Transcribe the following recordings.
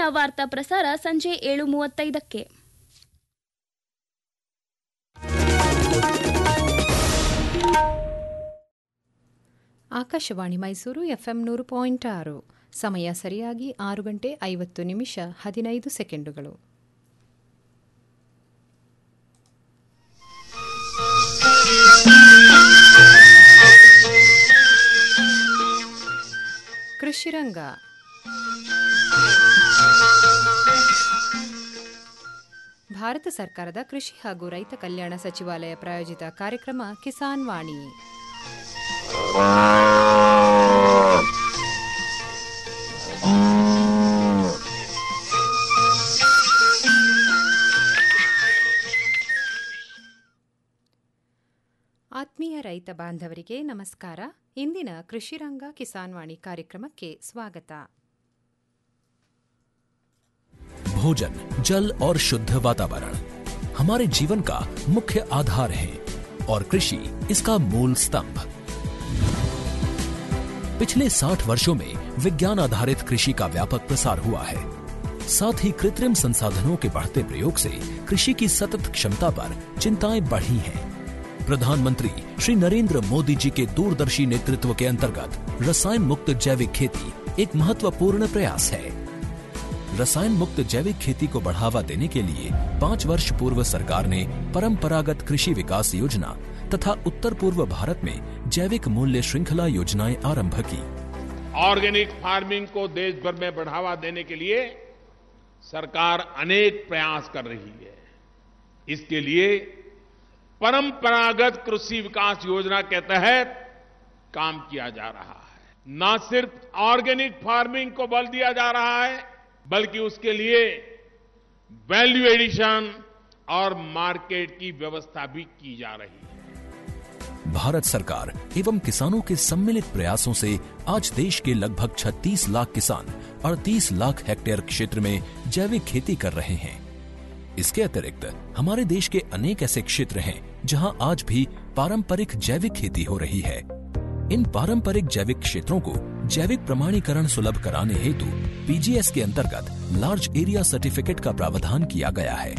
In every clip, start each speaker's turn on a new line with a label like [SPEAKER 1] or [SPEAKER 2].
[SPEAKER 1] ವಾರ್ತಾ ಪ್ರಸಾರ ಸಂಜೆ ಏಳು ಮೂವತ್ತೈದಕ್ಕೆ
[SPEAKER 2] ಆಕಾಶವಾಣಿ ಮೈಸೂರು ಎಫ್ಎಂ ನೂರು ಪಾಯಿಂಟ್ ಆರು ಸಮಯ ಸರಿಯಾಗಿ ಆರು ಗಂಟೆ ಐವತ್ತು ನಿಮಿಷ ಹದಿನೈದು ಸೆಕೆಂಡುಗಳು ಕೃಷಿರಂಗ ಭಾರತ ಸರ್ಕಾರದ ಕೃಷಿ ಹಾಗೂ ರೈತ ಕಲ್ಯಾಣ ಸಚಿವಾಲಯ ಪ್ರಾಯೋಜಿತ ಕಾರ್ಯಕ್ರಮ ಕಿಸಾನ್ ವಾಣಿ ಆತ್ಮೀಯ ರೈತ ಬಾಂಧವರಿಗೆ ನಮಸ್ಕಾರ ಇಂದಿನ ಕೃಷಿರಂಗ ಕಿಸಾನ್ ವಾಣಿ ಕಾರ್ಯಕ್ರಮಕ್ಕೆ ಸ್ವಾಗತ
[SPEAKER 3] भोजन जल और शुद्ध वातावरण हमारे जीवन का मुख्य आधार है और कृषि इसका मूल स्तंभ पिछले 60 वर्षों में विज्ञान आधारित कृषि का व्यापक प्रसार हुआ है साथ ही कृत्रिम संसाधनों के बढ़ते प्रयोग से कृषि की सतत क्षमता पर चिंताएं बढ़ी हैं प्रधानमंत्री श्री नरेंद्र मोदी जी के दूरदर्शी नेतृत्व के अंतर्गत रसायन मुक्त जैविक खेती एक महत्वपूर्ण प्रयास है रसायन मुक्त जैविक खेती को बढ़ावा देने के लिए पाँच वर्ष पूर्व सरकार ने परंपरागत कृषि विकास योजना तथा उत्तर पूर्व भारत में जैविक मूल्य श्रृंखला योजनाएं आरंभ की
[SPEAKER 4] ऑर्गेनिक फार्मिंग को देश भर में बढ़ावा देने के लिए सरकार अनेक प्रयास कर रही है इसके लिए परंपरागत कृषि विकास योजना के तहत काम किया जा रहा है न सिर्फ ऑर्गेनिक फार्मिंग को बल दिया जा रहा है बल्कि उसके लिए वैल्यू एडिशन और मार्केट की व्यवस्था भी की जा रही है
[SPEAKER 3] भारत सरकार एवं किसानों के सम्मिलित प्रयासों से आज देश के लगभग 36 लाख किसान 38 लाख हेक्टेयर क्षेत्र में जैविक खेती कर रहे हैं इसके अतिरिक्त हमारे देश के अनेक ऐसे क्षेत्र हैं जहां आज भी पारंपरिक जैविक खेती हो रही है इन पारंपरिक जैविक क्षेत्रों को जैविक प्रमाणीकरण सुलभ कराने हेतु पीजीएस के अंतर्गत लार्ज एरिया सर्टिफिकेट का प्रावधान किया गया है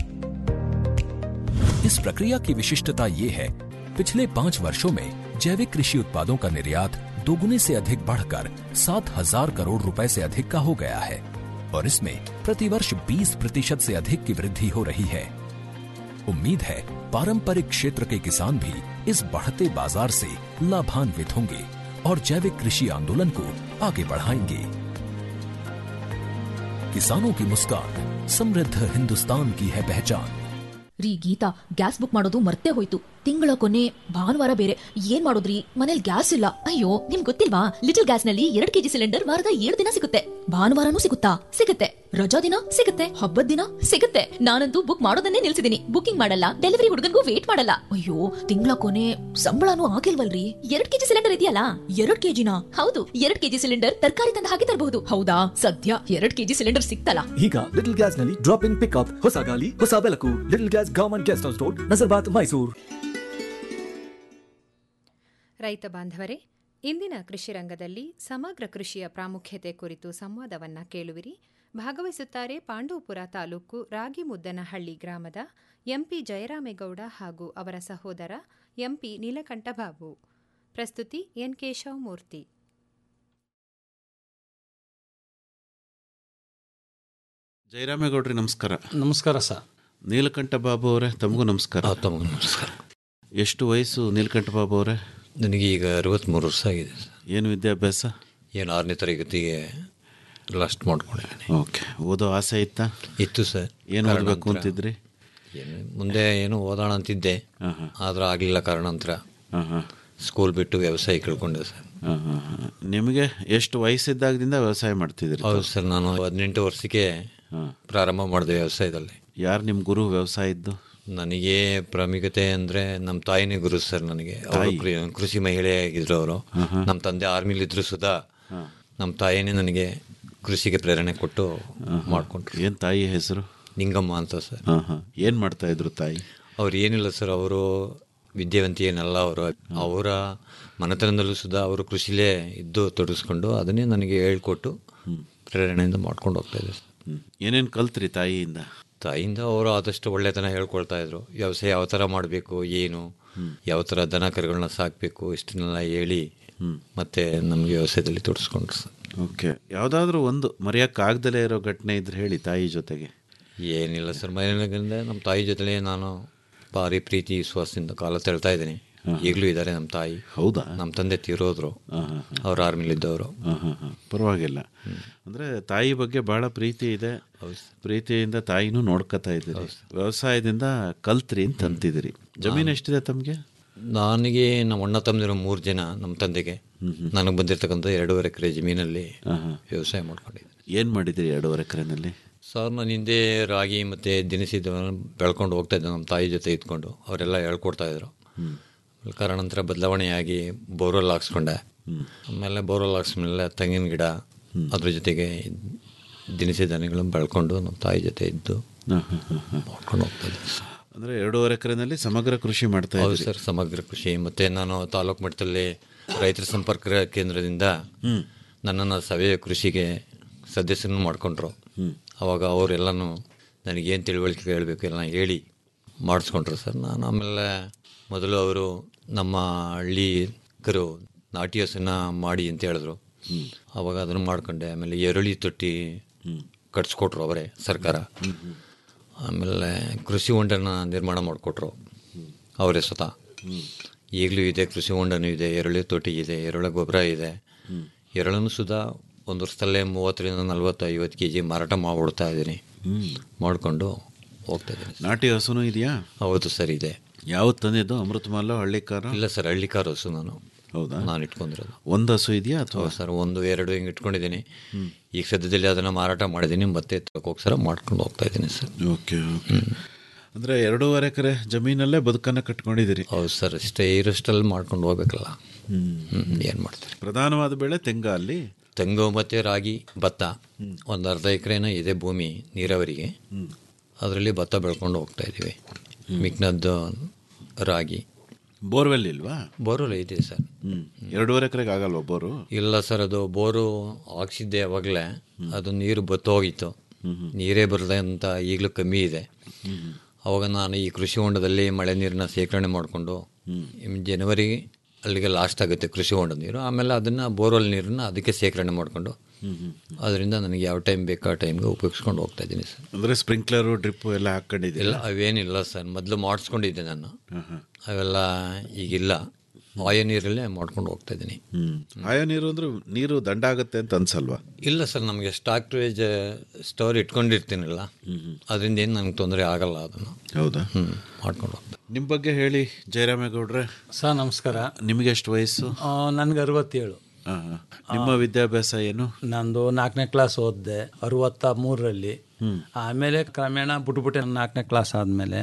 [SPEAKER 3] इस प्रक्रिया की विशिष्टता ये है पिछले पाँच वर्षों में जैविक कृषि उत्पादों का निर्यात दोगुने से अधिक बढ़कर सात हजार करोड़ रुपए से अधिक का हो गया है और इसमें प्रतिवर्ष 20 प्रतिशत से अधिक की वृद्धि हो रही है उम्मीद है पारंपरिक क्षेत्र के किसान भी इस बढ़ते बाजार से लाभान्वित होंगे और जैविक कृषि आंदोलन को आगे बढ़ाएंगे किसानों की मुस्कान समृद्ध हिंदुस्तान की है पहचान
[SPEAKER 5] ರೀ ಗೀತಾ ಗ್ಯಾಸ್ ಬುಕ್ ಮಾಡೋದು ಮರ್ತೇ ಹೋಯ್ತು ತಿಂಗಳ ಕೊನೆ ಭಾನುವಾರ ಬೇರೆ ಏನ್ ಮಾಡೋದ್ರಿ ಮನೇಲಿ ಗ್ಯಾಸ್ ಇಲ್ಲ ಅಯ್ಯೋ ನಿಮ್ ಗೊತ್ತಿಲ್ವಾ ಲಿಟಲ್ ಗ್ಯಾಸ್ ನಲ್ಲಿ ಎರಡ್ ಕೆಜಿ ಸಿಲಿಂಡರ್ ವಾರದ ಏಳು ದಿನ ಸಿಗುತ್ತೆ ಭಾನುವಾರನೂ ಸಿಗುತ್ತಾ ಸಿಗುತ್ತೆ ರಜಾ ದಿನ ಸಿಗುತ್ತೆ ಹಬ್ಬದ ದಿನ ಸಿಗುತ್ತೆ ನಾನಂತೂ ಬುಕ್ ಮಾಡೋದನ್ನೇ ನಿಲ್ಸಿದೀನಿ ಬುಕಿಂಗ್ ಮಾಡಲ್ಲ ಡೆಲಿವರಿ ಹುಡುಗನ್ಗೂ ವೇಟ್ ಮಾಡಲ್ಲ ಅಯ್ಯೋ ತಿಂಗಳ ಕೊನೆ ಸಂಬಳನೂ ಆಗಿಲ್ವಲ್ರಿ ಎರಡ್ ಕೆಜಿ ಸಿಲಿಂಡರ್ ಇದೆಯಲ್ಲ ಎರಡ್ ಕೆಜಿನ ಹೌದು ಎರಡ್ ಕೆಜಿ ಸಿಲಿಂಡರ್ ತರಕಾರಿ ತಂದ ಹಾಗೆ ತರಬಹುದು ಹೌದಾ ಸದ್ಯ ಎರಡ್ ಕೆಜಿ ಸಿಲಿಂಡರ್ ಸಿಕ್ತಲ್ಲ
[SPEAKER 6] ಈಗ ಲಿಟಲ್ ಗ್ಯಾಸ್ ನಲ್ಲಿ ಡ್ರಾಪ್ ಇನ್ ಪಿಕ್ಅಪ್ ಹೊಸ ಗಾಲಿ ಹೊಸ ಬೆಳಕು little gas government guest house road Nazarbad Mysuru
[SPEAKER 2] ರೈತ ಬಾಂಧವರೇ ಇಂದಿನ ಕೃಷಿ ರಂಗದಲ್ಲಿ ಸಮಗ್ರ ಕೃಷಿಯ ಪ್ರಾಮುಖ್ಯತೆ ಕುರಿತು ಸಂವಾದವನ್ನ ಕೇಳುವಿರಿ ಭಾಗವಹಿಸುತ್ತಾರೆ ಪಾಂಡವಪುರ ತಾಲೂಕು ರಾಗಿಮುದ್ದನಹಳ್ಳಿ ಗ್ರಾಮದ ಎಂಪಿ ಜಯರಾಮೇಗೌಡ ಹಾಗೂ ಅವರ ಸಹೋದರ ಎಂಪಿ ನೀಲಕಂಠಬಾಬು ಪ್ರಸ್ತುತಿ ಎನ್ ಕೇಶವಮೂರ್ತಿ
[SPEAKER 7] ಜಯರಾಮೇಗೌಡ್ರಿ ನಮಸ್ಕಾರ
[SPEAKER 8] ನಮಸ್ಕಾರ ಸರ್
[SPEAKER 7] ನೀಲಕಂಠ ಬಾಬು ಅವರೇ ತಮಗೂ ನಮಸ್ಕಾರ
[SPEAKER 8] ತಮಗೆ ನಮಸ್ಕಾರ
[SPEAKER 7] ಎಷ್ಟು ವಯಸ್ಸು ನೀಲಕಂಠ ಬಾಬು ಅವರೇ
[SPEAKER 8] ನನಗೆ ಈಗ ಅರವತ್ತ್ಮೂರು ವರ್ಷ ಆಗಿದೆ ಸರ್
[SPEAKER 7] ಏನು ವಿದ್ಯಾಭ್ಯಾಸ
[SPEAKER 8] ಏನು ಆರನೇ ತರಗತಿಗೆ ಲಾಸ್ಟ್ ಮಾಡ್ಕೊಂಡಿದ್ದೀನಿ
[SPEAKER 7] ಓಕೆ ಓದೋ ಆಸೆ ಇತ್ತಾ
[SPEAKER 8] ಇತ್ತು ಸರ್
[SPEAKER 7] ಏನು
[SPEAKER 8] ಕಾರಣಾಂತರ.
[SPEAKER 7] ಓದಬೇಕು ಅಂತಿದ್ರಿ
[SPEAKER 8] ಏನು ಮುಂದೆ ಏನು ಓದೋಣ ಅಂತಿದ್ದೆ
[SPEAKER 7] ಹಾಂ ಹಾಂ
[SPEAKER 8] ಆದ್ರೆ ಆಗಲಿಲ್ಲ ಕಾರಣಾಂತರ
[SPEAKER 7] ಹಾಂ ಹಾಂ
[SPEAKER 8] ಸ್ಕೂಲ್ ಬಿಟ್ಟು ವ್ಯವಸಾಯ ಕೇಳ್ಕೊಂಡೆ ಸರ್
[SPEAKER 7] ಹಾಂ ಹಾಂ ಹಾಂ ನಿಮಗೆ ಎಷ್ಟು ವಯಸ್ಸಿದ್ದಾಗದಿಂದ ವ್ಯವಸಾಯ ಮಾಡ್ತಿದ್ರಿ
[SPEAKER 8] ಹೌದು ಸರ್ ನಾನು ಹದಿನೆಂಟು ವರ್ಷಕ್ಕೆ
[SPEAKER 7] ಹಾಂ
[SPEAKER 8] ಪ್ರಾರಂಭ ಮಾಡಿದೆ ವ್ಯವಸಾಯದಲ್ಲಿ
[SPEAKER 7] ಯಾರು ನಿಮ್ಮ ಗುರು ವ್ಯವಸಾಯ ಇದ್ದು
[SPEAKER 8] ನನಗೆ ಪ್ರಾಮುಖ್ಯತೆ ಅಂದರೆ ನಮ್ಮ ತಾಯಿನೇ ಗುರು ಸರ್ ನನಗೆ ಅವರು ಕೃ- ಕೃಷಿ ಮಹಿಳೆ ಆಗಿದ್ರು ಅವರು ನಮ್ಮ ತಂದೆ ಆರ್ಮಿಲಿ ಇದ್ರು ಸುಧಾ ನಮ್ಮ ತಾಯಿನೇ ನನಗೆ ಕೃಷಿಗೆ ಪ್ರೇರಣೆ ಕೊಟ್ಟು ಮಾಡಿಕೊಂಡ್ರು
[SPEAKER 7] ಏನು ತಾಯಿ ಹೆಸರು
[SPEAKER 8] ನಿಂಗಮ್ಮ ಅಂತ ಸರ್
[SPEAKER 7] ಹಾಂ ಹಾಂ ಏನು ಮಾಡ್ತಾ ಇದ್ರು ತಾಯಿ
[SPEAKER 8] ಅವ್ರು ಏನಿಲ್ಲ ಸರ್ ಅವರು ವಿದ್ಯಾವಂತಿ ಏನಲ್ಲ ಅವರು ಅವರ ಮನೆತನದಲ್ಲೂ ಸುಧಾ ಅವರು ಕೃಷಿಲೇ ಇದ್ದು ತೊಡಗಿಸ್ಕೊಂಡು ಅದನ್ನೇ ನನಗೆ ಹೇಳ್ಕೊಟ್ಟು ಪ್ರೇರಣೆಯಿಂದ ಮಾಡ್ಕೊಂಡು ಹೋಗ್ತಾ ಇದೆ ಸರ್
[SPEAKER 7] ಏನೇನು ಕಲ್ತ್ರಿ ತಾಯಿಯಿಂದ
[SPEAKER 8] ತಾಯಿಯಿಂದ ಅವರು ಆದಷ್ಟು ಒಳ್ಳೆತನ ಹೇಳ್ಕೊಳ್ತಾ ಇದ್ರು ವ್ಯವಸಾಯ ಯಾವ ಥರ ಮಾಡಬೇಕು ಏನು ಯಾವ ಥರ ದನ ಕರುಗಳನ್ನ ಸಾಕಬೇಕು ಇಷ್ಟನ್ನೆಲ್ಲ ಹೇಳಿ ಮತ್ತೆ ನಮಗೆ ವ್ಯವಸಾಯದಲ್ಲಿ ತೊಡಸ್ಕೊಂಡ್ರು ಸರ್
[SPEAKER 7] ಓಕೆ ಯಾವುದಾದ್ರೂ ಒಂದು ಮರೆಯೋಕ್ಕಾಗ್ದಲೇ ಇರೋ ಘಟನೆ ಇದ್ರೆ ಹೇಳಿ ತಾಯಿ ಜೊತೆಗೆ
[SPEAKER 8] ಏನಿಲ್ಲ ಸರ್ ಮನೆಯಿಂದ ನಮ್ಮ ತಾಯಿ ಜೊತೆಲೇ ನಾನು ಭಾರಿ ಪ್ರೀತಿ ವಿಶ್ವಾಸದಿಂದ ಕಾಲ ತಳ್ತಾ ಇದ್ದೀನಿ ಈಗಲೂ ಇದ್ದಾರೆ ನಮ್ಮ ತಾಯಿ
[SPEAKER 7] ಹೌದಾ
[SPEAKER 8] ನಮ್ಮ ತಂದೆ ತೀರೋದ್ರು ಅವ್ರು ಆರ್ಮಿಲಿದ್ದವರು
[SPEAKER 7] ಹಾಂ ಹಾಂ ಹಾಂ ಪರವಾಗಿಲ್ಲ ಅಂದರೆ ತಾಯಿ ಬಗ್ಗೆ ಬಹಳ ಪ್ರೀತಿ ಇದೆ ಪ್ರೀತಿಯಿಂದ ತಾಯಿನೂ ನೋಡ್ಕೊತಾ ಇದ್ದೀರಿ ವ್ಯವಸಾಯದಿಂದ ಕಲ್ತ್ರಿ ಅಂತ ಅಂತಿದ್ದೀರಿ ಜಮೀನು ಎಷ್ಟಿದೆ ತಮಗೆ
[SPEAKER 8] ನನಗೆ ನಮ್ಮ ಅಣ್ಣ ತಮ್ಮದಿರೋ ಮೂರು ಜನ ನಮ್ಮ ತಂದೆಗೆ ನನಗೆ ಬಂದಿರತಕ್ಕಂಥ ಎರಡೂವರೆ ಎಕರೆ ಜಮೀನಲ್ಲಿ ವ್ಯವಸಾಯ ಮಾಡ್ಕೊಂಡಿದ್ದೆ
[SPEAKER 7] ಏನು ಮಾಡಿದಿರಿ ಎರಡೂವರೆ ಎಕರೆನಲ್ಲಿ
[SPEAKER 8] ಸರ್ ನಾನು ಹಿಂದೆ ರಾಗಿ ಮತ್ತು ದಿನಸಿ ಬೆಳ್ಕೊಂಡು ಹೋಗ್ತಾ ಇದ್ದೆ ನಮ್ಮ ತಾಯಿ ಜೊತೆ ಇದ್ಕೊಂಡು ಅವರೆಲ್ಲ ಹೇಳ್ಕೊಡ್ತಾ ಇದ್ರು ಕಾರಣಾಂತರ ಬದಲಾವಣೆಯಾಗಿ ಬೋರ್ವೆಲ್ ಹಾಕ್ಸ್ಕೊಂಡೆ ಆಮೇಲೆ ಬೋರ್ವೆಲ್ ಹಾಕ್ಸ್ಮೇಲೆ ತೆಂಗಿನ ಗಿಡ ಅದ್ರ ಜೊತೆಗೆ ದಿನಸಿ ಧಾನ್ಯಗಳನ್ನು ಬೆಳ್ಕೊಂಡು ನಮ್ಮ ತಾಯಿ ಜೊತೆ ಇದ್ದು ಮಾಡ್ಕೊಂಡು ಹೋಗ್ತಾ ಇದ್ದೆ ಸರ್.
[SPEAKER 7] ಅಂದರೆ ಎರಡೂವರೆ ಎಕರೆನಲ್ಲಿ ಸಮಗ್ರ ಕೃಷಿ ಮಾಡ್ತಾ
[SPEAKER 8] ಹೌದು
[SPEAKER 7] ಇದ್ದೀರಿ
[SPEAKER 8] ಸರ್ ಸಮಗ್ರ ಕೃಷಿ ಮತ್ತು ನಾನು ತಾಲೂಕು ಮಟ್ಟದಲ್ಲಿ ರೈತರ ಸಂಪರ್ಕ ಕೇಂದ್ರದಿಂದ ನನ್ನನ್ನು ಸಾವಯವ ಕೃಷಿಗೆ ಸದಸ್ಯರನ್ನು ಮಾಡಿಕೊಂಡ್ರು ಅವಾಗ ಅವರೆಲ್ಲನೂ ನನಗೇನು ತಿಳುವಳಿಕೆ ಹೇಳಬೇಕು ಎಲ್ಲ ಹೇಳಿ ಮಾಡಿಸ್ಕೊಂಡ್ರು ಸರ್ ನಾನು ಆಮೇಲೆ ಮೊದಲು ಅವರು ನಮ್ಮ ಹಳ್ಳಿ ಕರು ನಾಟಿ ಹಸನ್ನ ಮಾಡಿ ಅಂತ ಹೇಳಿದ್ರು ಅವಾಗ ಅದನ್ನು ಮಾಡ್ಕೊಂಡೆ ಆಮೇಲೆ ಎರುಳಿ ತೊಟ್ಟಿ ಕಟ್ಸ್ಕೊಟ್ರು ಅವರೇ ಸರ್ಕಾರ ಆಮೇಲೆ ಕೃಷಿ ಹೊಂಡನ ನಿರ್ಮಾಣ ಮಾಡಿಕೊಟ್ರು ಅವರೇ ಸ್ವತಃ ಈಗಲೂ ಇದೆ ಕೃಷಿ ಹೊಂಡನೂ ಇದೆ ಎರುಳಿ ತೊಟ್ಟಿ ಇದೆ ಎರುಳ ಗೊಬ್ಬರ ಇದೆ ಎರಳನ್ನು ಸುಧಾ ಒಂದು ವರ್ಷದಲ್ಲೇ ಮೂವತ್ತರಿಂದ ನಲ್ವತ್ತು ಐವತ್ತು ಕೆ ಜಿ ಮಾರಾಟ ಮಾಡಿಬಿಡ್ತಾ ಇದ್ದೀನಿ ಮಾಡಿಕೊಂಡು ಹೋಗ್ತಾ ಇದ್ದೀನಿ
[SPEAKER 7] ನಾಟಿ ಹಸುನು ಇದೆಯಾ
[SPEAKER 8] ಹೌದು ಸರ್ ಇದೆ
[SPEAKER 7] ಯಾವ್ದು ತಂದಿದ್ದು ಅಮೃತಮಾಲ ಹಳ್ಳಿಕಾರ
[SPEAKER 8] ಇಲ್ಲ ಸರ್ ಹಳ್ಳಿ ಕಾರು ಹಸು ನಾನು
[SPEAKER 7] ಹೌದಾ
[SPEAKER 8] ನಾನು ಇಟ್ಕೊಂಡಿರೋದು
[SPEAKER 7] ಒಂದು ಹಸು ಇದೆಯಾ ಅಥವಾ
[SPEAKER 8] ಹೌದು ಸರ್ ಒಂದು ಎರಡು ಹಿಂಗೆ ಇಟ್ಕೊಂಡಿದ್ದೀನಿ ಈಗ ಸದ್ಯದಲ್ಲಿ ಅದನ್ನು ಮಾರಾಟ ಮಾಡಿದ್ದೀನಿ ಮತ್ತೆ ಹೋಗ್ಸರ ಮಾಡ್ಕೊಂಡು ಹೋಗ್ತಾ ಇದ್ದೀನಿ ಸರ್
[SPEAKER 7] ಓಕೆ ಓಕೆ ಅಂದರೆ ಎರಡೂವರೆ ಎಕರೆ ಜಮೀನಲ್ಲೇ ಬದುಕನ್ನು ಕಟ್ಕೊಂಡಿದ್ದೀರಿ
[SPEAKER 8] ಹೌದು ಸರ್ ಇಷ್ಟೇ ಇರೋಷ್ಟಲ್ಲಿ ಮಾಡ್ಕೊಂಡು ಹೋಗ್ಬೇಕಲ್ಲ ಏನು ಮಾಡ್ತಾರೆ
[SPEAKER 7] ಪ್ರಧಾನವಾದ ಬೆಳೆ ತೆಂಗ ಅಲ್ಲಿ
[SPEAKER 8] ತೆಂಗು ಮತ್ತು ರಾಗಿ ಭತ್ತ ಒಂದು ಅರ್ಧ ಎಕರೆನ ಇದೆ ಭೂಮಿ ನೀರಾವರಿಗೆ ಅದರಲ್ಲಿ ಭತ್ತ ಬೆಳ್ಕೊಂಡು ಹೋಗ್ತಾ ಇದ್ದೀವಿ ಮಿಕ್ನದ್ದು ರಾಗಿ
[SPEAKER 7] ಬೋರ್ವೆಲ್ ಇಲ್ವಾ
[SPEAKER 8] ಬೋರ್ವೆಲ್ ಇದೆ ಸರ್
[SPEAKER 7] ಹ್ಞೂ ಎರಡೂವರೆ ಎಕರೆಗೆ ಆಗಲ್ವಾ ಬೋರು
[SPEAKER 8] ಇಲ್ಲ ಸರ್ ಅದು ಬೋರು ಹಾಕ್ಸಿದ್ದೆ ಅವಾಗಲೇ ಅದು ನೀರು ಬತ್ತೋಗಿತ್ತು ನೀರೇ ಬರದೆ ಅಂತ ಈಗಲೂ ಕಮ್ಮಿ ಇದೆ ಅವಾಗ ನಾನು ಈ ಕೃಷಿ ಹೊಂಡದಲ್ಲಿ ಮಳೆ ನೀರನ್ನ ಶೇಖರಣೆ ಮಾಡಿಕೊಂಡು ಜನವರಿ ಅಲ್ಲಿಗೆ ಲಾಸ್ಟ್ ಆಗುತ್ತೆ ಕೃಷಿ ಹೊಂಡದ ನೀರು ಆಮೇಲೆ ಅದನ್ನು ಬೋರ್ವೆಲ್ ನೀರನ್ನ ಅದಕ್ಕೆ ಶೇಖರಣೆ ಮಾಡಿಕೊಂಡು ಅದರಿಂದ ನನಗೆ ಯಾವ ಟೈಮ್ ಬೇಕು ಆ ಟೈಮ್ಗೆ ಉಪಯೋಗಿಸ್ಕೊಂಡು ಹೋಗ್ತಾ ಇದ್ದೀನಿ ಸರ್
[SPEAKER 7] ಅಂದರೆ ಸ್ಪ್ರಿಂಕ್ಲರು ಡ್ರಿಪ್ಪು ಎಲ್ಲ ಹಾಕ್ಕೊಂಡಿದ್ದೀರಿ
[SPEAKER 8] ಇಲ್ಲ ಅವೇನಿಲ್ಲ ಸರ್ ಮೊದಲು ಮಾಡಿಸ್ಕೊಂಡಿದ್ದೆ ನಾನು ಅವೆಲ್ಲ ಈಗಿಲ್ಲ ಆಯ ನೀರಲ್ಲೇ ಮಾಡ್ಕೊಂಡು ಹೋಗ್ತಾ ಇದ್ದೀನಿ
[SPEAKER 7] ಹ್ಞೂ ಆಯಾ ನೀರು ಅಂದ್ರೆ ನೀರು ದಂಡ ಆಗುತ್ತೆ ಅಂತ ಅನ್ಸಲ್ವಾ
[SPEAKER 8] ಇಲ್ಲ ಸರ್ ನಮಗೆ ಸ್ಟಾಕ್ರೇಜ್ ಸ್ಟೋರ್ ಇಟ್ಕೊಂಡಿರ್ತೀನಲ್ಲ ಅದರಿಂದ ಏನು ನನಗೆ ತೊಂದರೆ ಆಗಲ್ಲ ಅದನ್ನು
[SPEAKER 7] ಹೌದಾ
[SPEAKER 8] ಹ್ಞೂ ಮಾಡ್ಕೊಂಡು ಹೋಗ್ತಾ
[SPEAKER 7] ನಿಮ್ಮ ಬಗ್ಗೆ ಹೇಳಿ ಜಯರಾಮೇಗೌಡ್ರೆ
[SPEAKER 9] ಸರ್ ನಮಸ್ಕಾರ
[SPEAKER 7] ನಿಮಗೆ ಎಷ್ಟು ವಯಸ್ಸು
[SPEAKER 9] ನನಗೆ ಅರವತ್ತೇಳು
[SPEAKER 7] ಹಾಂ ಹಾಂ ನಿಮ್ಮ ವಿದ್ಯಾಭ್ಯಾಸ ಏನು
[SPEAKER 9] ನಂದು ನಾಲ್ಕನೇ ಕ್ಲಾಸ್ ಓದಿದೆ ಅರವತ್ತ ಮೂರರಲ್ಲಿ ಆಮೇಲೆ ಕ್ರಮೇಣ ಬಿಟ್ಬಿಟ್ಟೆ ನಾಲ್ಕನೇ ಕ್ಲಾಸ್ ಆದಮೇಲೆ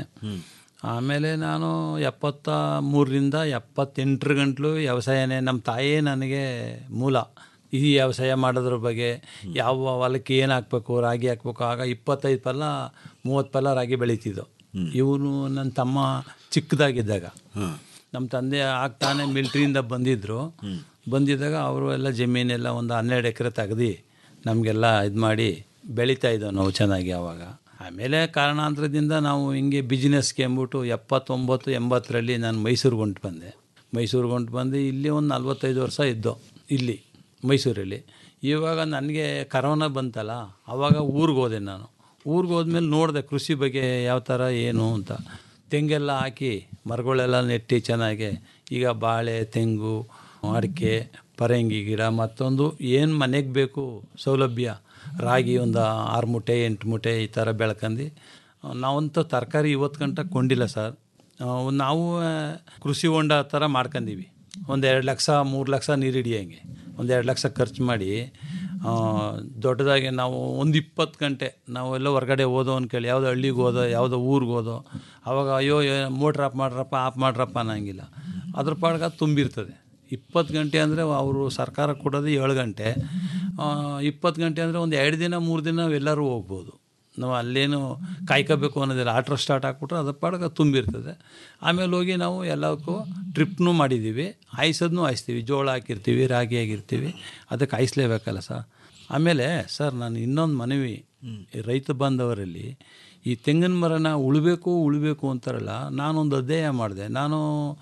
[SPEAKER 9] ಆಮೇಲೆ ನಾನು ಎಪ್ಪತ್ತ ಮೂರರಿಂದ ಎಪ್ಪತ್ತೆಂಟರ ಗಂಟಲು ವ್ಯವಸಾಯನೇ ನಮ್ಮ ತಾಯೇ ನನಗೆ ಮೂಲ ಈ ವ್ಯವಸಾಯ ಮಾಡೋದ್ರ ಬಗ್ಗೆ ಯಾವ ಹೊಲಕ್ಕೆ ಏನು ಹಾಕ್ಬೇಕು ರಾಗಿ ಹಾಕ್ಬೇಕು ಆಗ ಇಪ್ಪತ್ತೈದು ಪಲ್ಲ ಮೂವತ್ತು ಪಲ್ಲ ರಾಗಿ ಬೆಳೀತಿದ್ದು ಇವನು ನನ್ನ ತಮ್ಮ ಚಿಕ್ಕದಾಗಿದ್ದಾಗ ನಮ್ಮ ತಂದೆ ಆಗ್ತಾನೆ ಮಿಲ್ಟ್ರಿಯಿಂದ ಬಂದಿದ್ದರು ಬಂದಿದ್ದಾಗ ಅವರು ಎಲ್ಲ ಜಮೀನೆಲ್ಲ ಒಂದು ಹನ್ನೆರಡು ಎಕರೆ ತೆಗ್ದು ನಮಗೆಲ್ಲ ಇದು ಮಾಡಿ ಬೆಳೀತಾ ಇದ್ದೋ ನಾವು ಚೆನ್ನಾಗಿ ಆವಾಗ ಆಮೇಲೆ ಕಾರಣಾಂತರದಿಂದ ನಾವು ಹಿಂಗೆ ಬಿಸ್ನೆಸ್ಗೆ ಅಂದ್ಬಿಟ್ಟು ಎಪ್ಪತ್ತೊಂಬತ್ತು ಎಂಬತ್ತರಲ್ಲಿ ನಾನು ಮೈಸೂರಿಗೆ ಹೊಂಟು ಬಂದೆ ಮೈಸೂರಿಗೆ ಹೊಂಟು ಬಂದು ಇಲ್ಲಿ ಒಂದು ನಲ್ವತ್ತೈದು ವರ್ಷ ಇದ್ದೋ ಇಲ್ಲಿ ಮೈಸೂರಲ್ಲಿ ಇವಾಗ ನನಗೆ ಕರೋನಾ ಬಂತಲ್ಲ ಆವಾಗ ಊರಿಗೆ ಹೋದೆ ನಾನು ಊರಿಗೆ ಹೋದ್ಮೇಲೆ ನೋಡಿದೆ ಕೃಷಿ ಬಗ್ಗೆ ಯಾವ ಥರ ಏನು ಅಂತ ತೆಂಗೆಲ್ಲ ಹಾಕಿ ಮರಗಳೆಲ್ಲ ನೆಟ್ಟಿ ಚೆನ್ನಾಗಿ ಈಗ ಬಾಳೆ ತೆಂಗು ಅಡಿಕೆ ಪರಂಗಿ ಗಿಡ ಮತ್ತೊಂದು ಏನು ಮನೆಗೆ ಬೇಕು ಸೌಲಭ್ಯ ರಾಗಿ ಒಂದು ಆರು ಮೂಟೆ ಎಂಟು ಮೂಟೆ ಈ ಥರ ಬೆಳ್ಕಂಡು ನಾವಂತೂ ತರಕಾರಿ ಇವತ್ತು ಗಂಟ ಕೊಂಡಿಲ್ಲ ಸರ್ ಆ, ನಾವು ಆ, ಕೃಷಿ ಹೊಂಡ ಥರ ಮಾಡ್ಕೊಂಡೀವಿ ಒಂದು ಎರಡು ಲಕ್ಷ ಮೂರು ಲಕ್ಷ ನೀರು ಹಿಡಿಯೋಂಗೆ ಒಂದು ಎರಡು ಲಕ್ಷ ಖರ್ಚು ಮಾಡಿ ಆ, ದೊಡ್ಡದಾಗಿ ನಾವು ಒಂದು ಇಪ್ಪತ್ತು ಗಂಟೆ ನಾವೆಲ್ಲ ಹೊರಗಡೆ ಓದೋ ಅನ್ಕೇಳಿ ಯಾವುದೋ ಹಳ್ಳಿಗೆ ಹೋದೋ ಯಾವುದೋ ಊರಿಗೆ ಹೋದೋ ಅವಾಗ ಅಯ್ಯೋ ಮೋಟ್ರ್ ಆಫ್ ಮಾಡ್ರಪ್ಪ ಆಫ್ ಮಾಡ್ರಪ್ಪ ಅನ್ನಂಗಿಲ್ಲ ಅದ್ರ ಪಾಡ್ಗೆ ಅದು ತುಂಬಿರ್ತದೆ ಇಪ್ಪತ್ತು ಗಂಟೆ ಅಂದರೆ ಅವರು ಸರ್ಕಾರ ಕೊಡೋದು ಏಳು ಗಂಟೆ ಇಪ್ಪತ್ತು ಗಂಟೆ ಅಂದರೆ ಒಂದು ಎರಡು ದಿನ ಮೂರು ದಿನ ನಾವೆಲ್ಲರೂ ಹೋಗ್ಬೋದು ನಾವು ಅಲ್ಲೇನು ಕಾಯ್ಕೋಬೇಕು ಅನ್ನೋದಿಲ್ಲ ಆಟ್ರ್ ಸ್ಟಾರ್ಟ್ ಹಾಕ್ಬಿಟ್ರೆ ಅದ್ರ ಪಾಡ್ಗೆ ತುಂಬಿರ್ತದೆ ಆಮೇಲೆ ಹೋಗಿ ನಾವು ಎಲ್ಲಕ್ಕೂ ಟ್ರಿಪ್ನೂ ಮಾಡಿದ್ದೀವಿ ಹಾಯ್ಸೋದನ್ನೂ ಹಾಯಿಸ್ತೀವಿ ಜೋಳ ಹಾಕಿರ್ತೀವಿ ರಾಗಿ ಆಗಿರ್ತೀವಿ ಅದಕ್ಕೆ ಹಾಯಿಸ್ಲೇಬೇಕಲ್ಲ ಸರ್ ಆಮೇಲೆ ಸರ್ ನಾನು ಇನ್ನೊಂದು ಮನವಿ ಈ ರೈತ ಬಾಂಧವರಲ್ಲಿ ಈ ತೆಂಗಿನ ಮರನ ಉಳಬೇಕು ಉಳಬೇಕು ಅಂತಾರಲ್ಲ ನಾನೊಂದು ಅಧ್ಯಯ ಮಾಡಿದೆ ನಾನು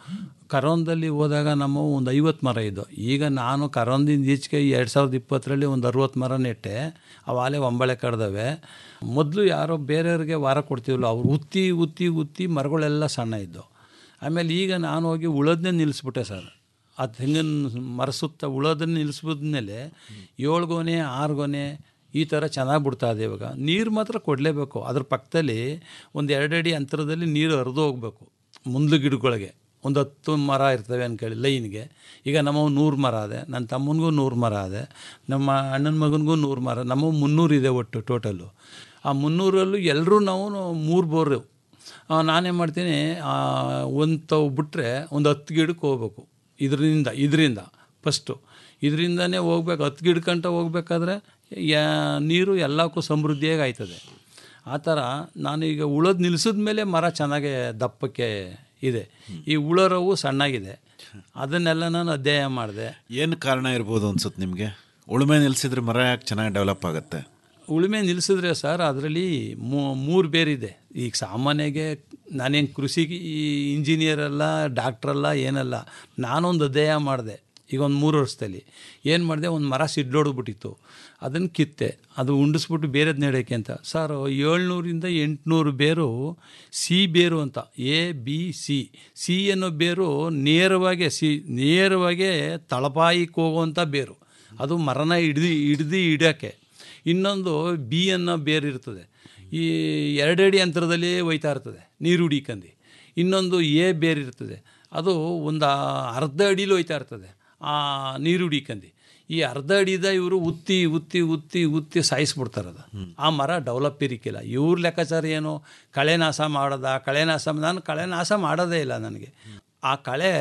[SPEAKER 9] ಕರೋನದಲ್ಲಿ ಹೋದಾಗ ನಮ್ಮ ಒಂದು ಐವತ್ತು ಮರ ಇದ್ದು ಈಗ ನಾನು ಕರೋನದಿಂದ ಈಚೆಗೆ ಎರಡು ಸಾವಿರದ ಇಪ್ಪತ್ತರಲ್ಲಿ ಒಂದು ಅರುವತ್ತು ಮರ ನೆಟ್ಟೆ ಅವಾಲೆ ಒಂಬಳೆ ಕಡ್ದವೆ ಮೊದಲು ಯಾರೋ ಬೇರೆಯವ್ರಿಗೆ ವಾರ ಕೊಡ್ತೀವಲ್ಲ ಅವ್ರು ಉತ್ತಿ ಉತ್ತಿ ಉತ್ತಿ ಮರಗಳೆಲ್ಲ ಸಣ್ಣ ಇದ್ದವು ಆಮೇಲೆ ಈಗ ನಾನು ಹೋಗಿ ಉಳೋದನ್ನೇ ನಿಲ್ಲಿಸ್ಬಿಟ್ಟೆ ಸರ್ ಆ ತೆಂಗಿನ ಮರ ಸುತ್ತ ಉಳೋದನ್ನ ನಿಲ್ಲಿಸ್ಬಿದ್ಮೇಲೆ ಏಳು ಗೊನೆ ಆರು ಗೊನೆ ಈ ಥರ ಚೆನ್ನಾಗಿ ಬಿಡ್ತಾ ಇದೆ ಇವಾಗ ನೀರು ಮಾತ್ರ ಕೊಡಲೇಬೇಕು ಅದ್ರ ಪಕ್ಕದಲ್ಲಿ ಒಂದು ಎರಡು ಅಡಿ ಅಂತರದಲ್ಲಿ ನೀರು ಹರಿದು ಹೋಗಬೇಕು ಮುಂದ್ಲು ಗಿಡಗಳಿಗೆ ಒಂದು ಹತ್ತು ಮರ ಇರ್ತವೆ ಅನ್ಕೊಳ್ಳಿ ಲೈನ್ಗೆ ಈಗ ನಮ್ಮವು ನೂರು ಮರ ಅದೆ ನನ್ನ ತಮ್ಮನಿಗೂ ನೂರು ಮರ ಅದೆ ನಮ್ಮ ಅಣ್ಣನ ಮಗನಿಗೂ ನೂರು ಮರ ನಮ್ಮವು ಮುನ್ನೂರು ಇದೆ ಒಟ್ಟು ಟೋಟಲ್ಲು ಆ ಮುನ್ನೂರಲ್ಲೂ ಎಲ್ಲರೂ ನಾವು ಮೂರು ಬೋರು ಆ, ನಾನೇನು ಮಾಡ್ತೀನಿ ಒಂದು ತಾವು ಬಿಟ್ಟರೆ ಒಂದು ಹತ್ತು ಗಿಡಕ್ಕೆ ಹೋಗ್ಬೇಕು ಇದರಿಂದ ಇದರಿಂದ ಫಸ್ಟು ಇದರಿಂದನೇ ಹೋಗ್ಬೇಕು ಹತ್ತು ಗಿಡಕ್ಕಂಟ ಹೋಗ್ಬೇಕಾದ್ರೆ ಯಾ ನೀರು ಎಲ್ಲಕ್ಕೂ ಸಮೃದ್ಧಿಯಾಗಿ ಆಯ್ತದೆ ಆ ಥರ ನಾನು ಈಗ ಉಳೋದು ನಿಲ್ಲಿಸಿದ ಮೇಲೆ ಮರ ಚೆನ್ನಾಗೆ ದಪ್ಪಕ್ಕೆ ಇದೆ ಈ ಉಳೋರವು ಸಣ್ಣಗಿದೆ ಅದನ್ನೆಲ್ಲ ನಾನು ಅಧ್ಯಯನ ಮಾಡಿದೆ
[SPEAKER 7] ಏನು ಕಾರಣ ಇರ್ಬೋದು ಅನ್ಸುತ್ತೆ ನಿಮಗೆ ಉಳುಮೆ ನಿಲ್ಸಿದ್ರೆ ಮರ ಯಾಕೆ ಚೆನ್ನಾಗಿ ಡೆವಲಪ್ ಆಗುತ್ತೆ
[SPEAKER 9] ಉಳುಮೆ ನಿಲ್ಲಿಸಿದ್ರೆ ಸರ್ ಅದರಲ್ಲಿ ಮೂರು ಬೇರಿದೆ ಈಗ ಸಾಮಾನ್ಯಗೆ ನಾನೇನು ಕೃಷಿಗೆ ಈ ಇಂಜಿನಿಯರ್ ಅಲ್ಲ ಡಾಕ್ಟ್ರಲ್ಲ ಏನಲ್ಲ ನಾನೊಂದು ಅಧ್ಯಯ ಮಾಡಿದೆ ಈಗ ಒಂದು ಮೂರು ವರ್ಷದಲ್ಲಿ ಏನು ಮಾಡಿದೆ ಒಂದು ಮರ ಸಿಡ್ಲೋಡ್ಬಿಟ್ಟಿತ್ತು ಅದನ್ನು ಕಿತ್ತೆ ಅದು ಉಂಡಿಸ್ಬಿಟ್ಟು ಬೇರೆದು ನೆಡೋಕ್ಕೆ ಅಂತ ಸರ್ ಏಳ್ನೂರಿಂದ ಎಂಟುನೂರು ಬೇರು ಸಿ ಬೇರು ಅಂತ ಎ ಬಿ ಸಿ ಸಿ ಅನ್ನೋ ಬೇರು ನೇರವಾಗಿ ಸಿ ನೇರವಾಗಿ ತಳಪಾಯಿಗೆ ಹೋಗುವಂಥ ಬೇರು ಅದು ಮರನ ಹಿಡ್ದು ಹಿಡ್ದು ಹಿಡಿಯೋಕ್ಕೆ ಇನ್ನೊಂದು ಬಿ ಅನ್ನೋ ಬೇರು ಇರ್ತದೆ ಈ ಎರಡಡಿ ಅಂತರದಲ್ಲಿ ಒಯ್ತಾ ಇರ್ತದೆ ನೀರು ಹುಡಿಕಂದು ಇನ್ನೊಂದು ಎ ಬೇರು ಇರ್ತದೆ ಅದು ಒಂದು ಅರ್ಧ ಅಡಿಲಿ ಒಯ್ತಾ ಇರ್ತದೆ ಆ ನೀರು ಹುಡಿಕಂದು ಈ ಅರ್ಧ ಅಡಿದ ಇವರು ಉತ್ತಿ ಉತ್ತಿ ಉತ್ತಿ ಉತ್ತಿ ಸಾಯಿಸ್ಬಿಡ್ತಾರೆ ಅದು ಆ ಮರ ಡೆವಲಪ್ ಇರಿಕ್ಕಿಲ್ಲ ಇವ್ರ ಲೆಕ್ಕಾಚಾರ ಏನು ಕಳೆ ನಾಶ ಮಾಡೋದ ಕಳೆ ನಾಶ ನಾನು ಕಳೆ ನಾಶ ಮಾಡೋದೇ ಇಲ್ಲ ನನಗೆ ಆ ಕಳೆ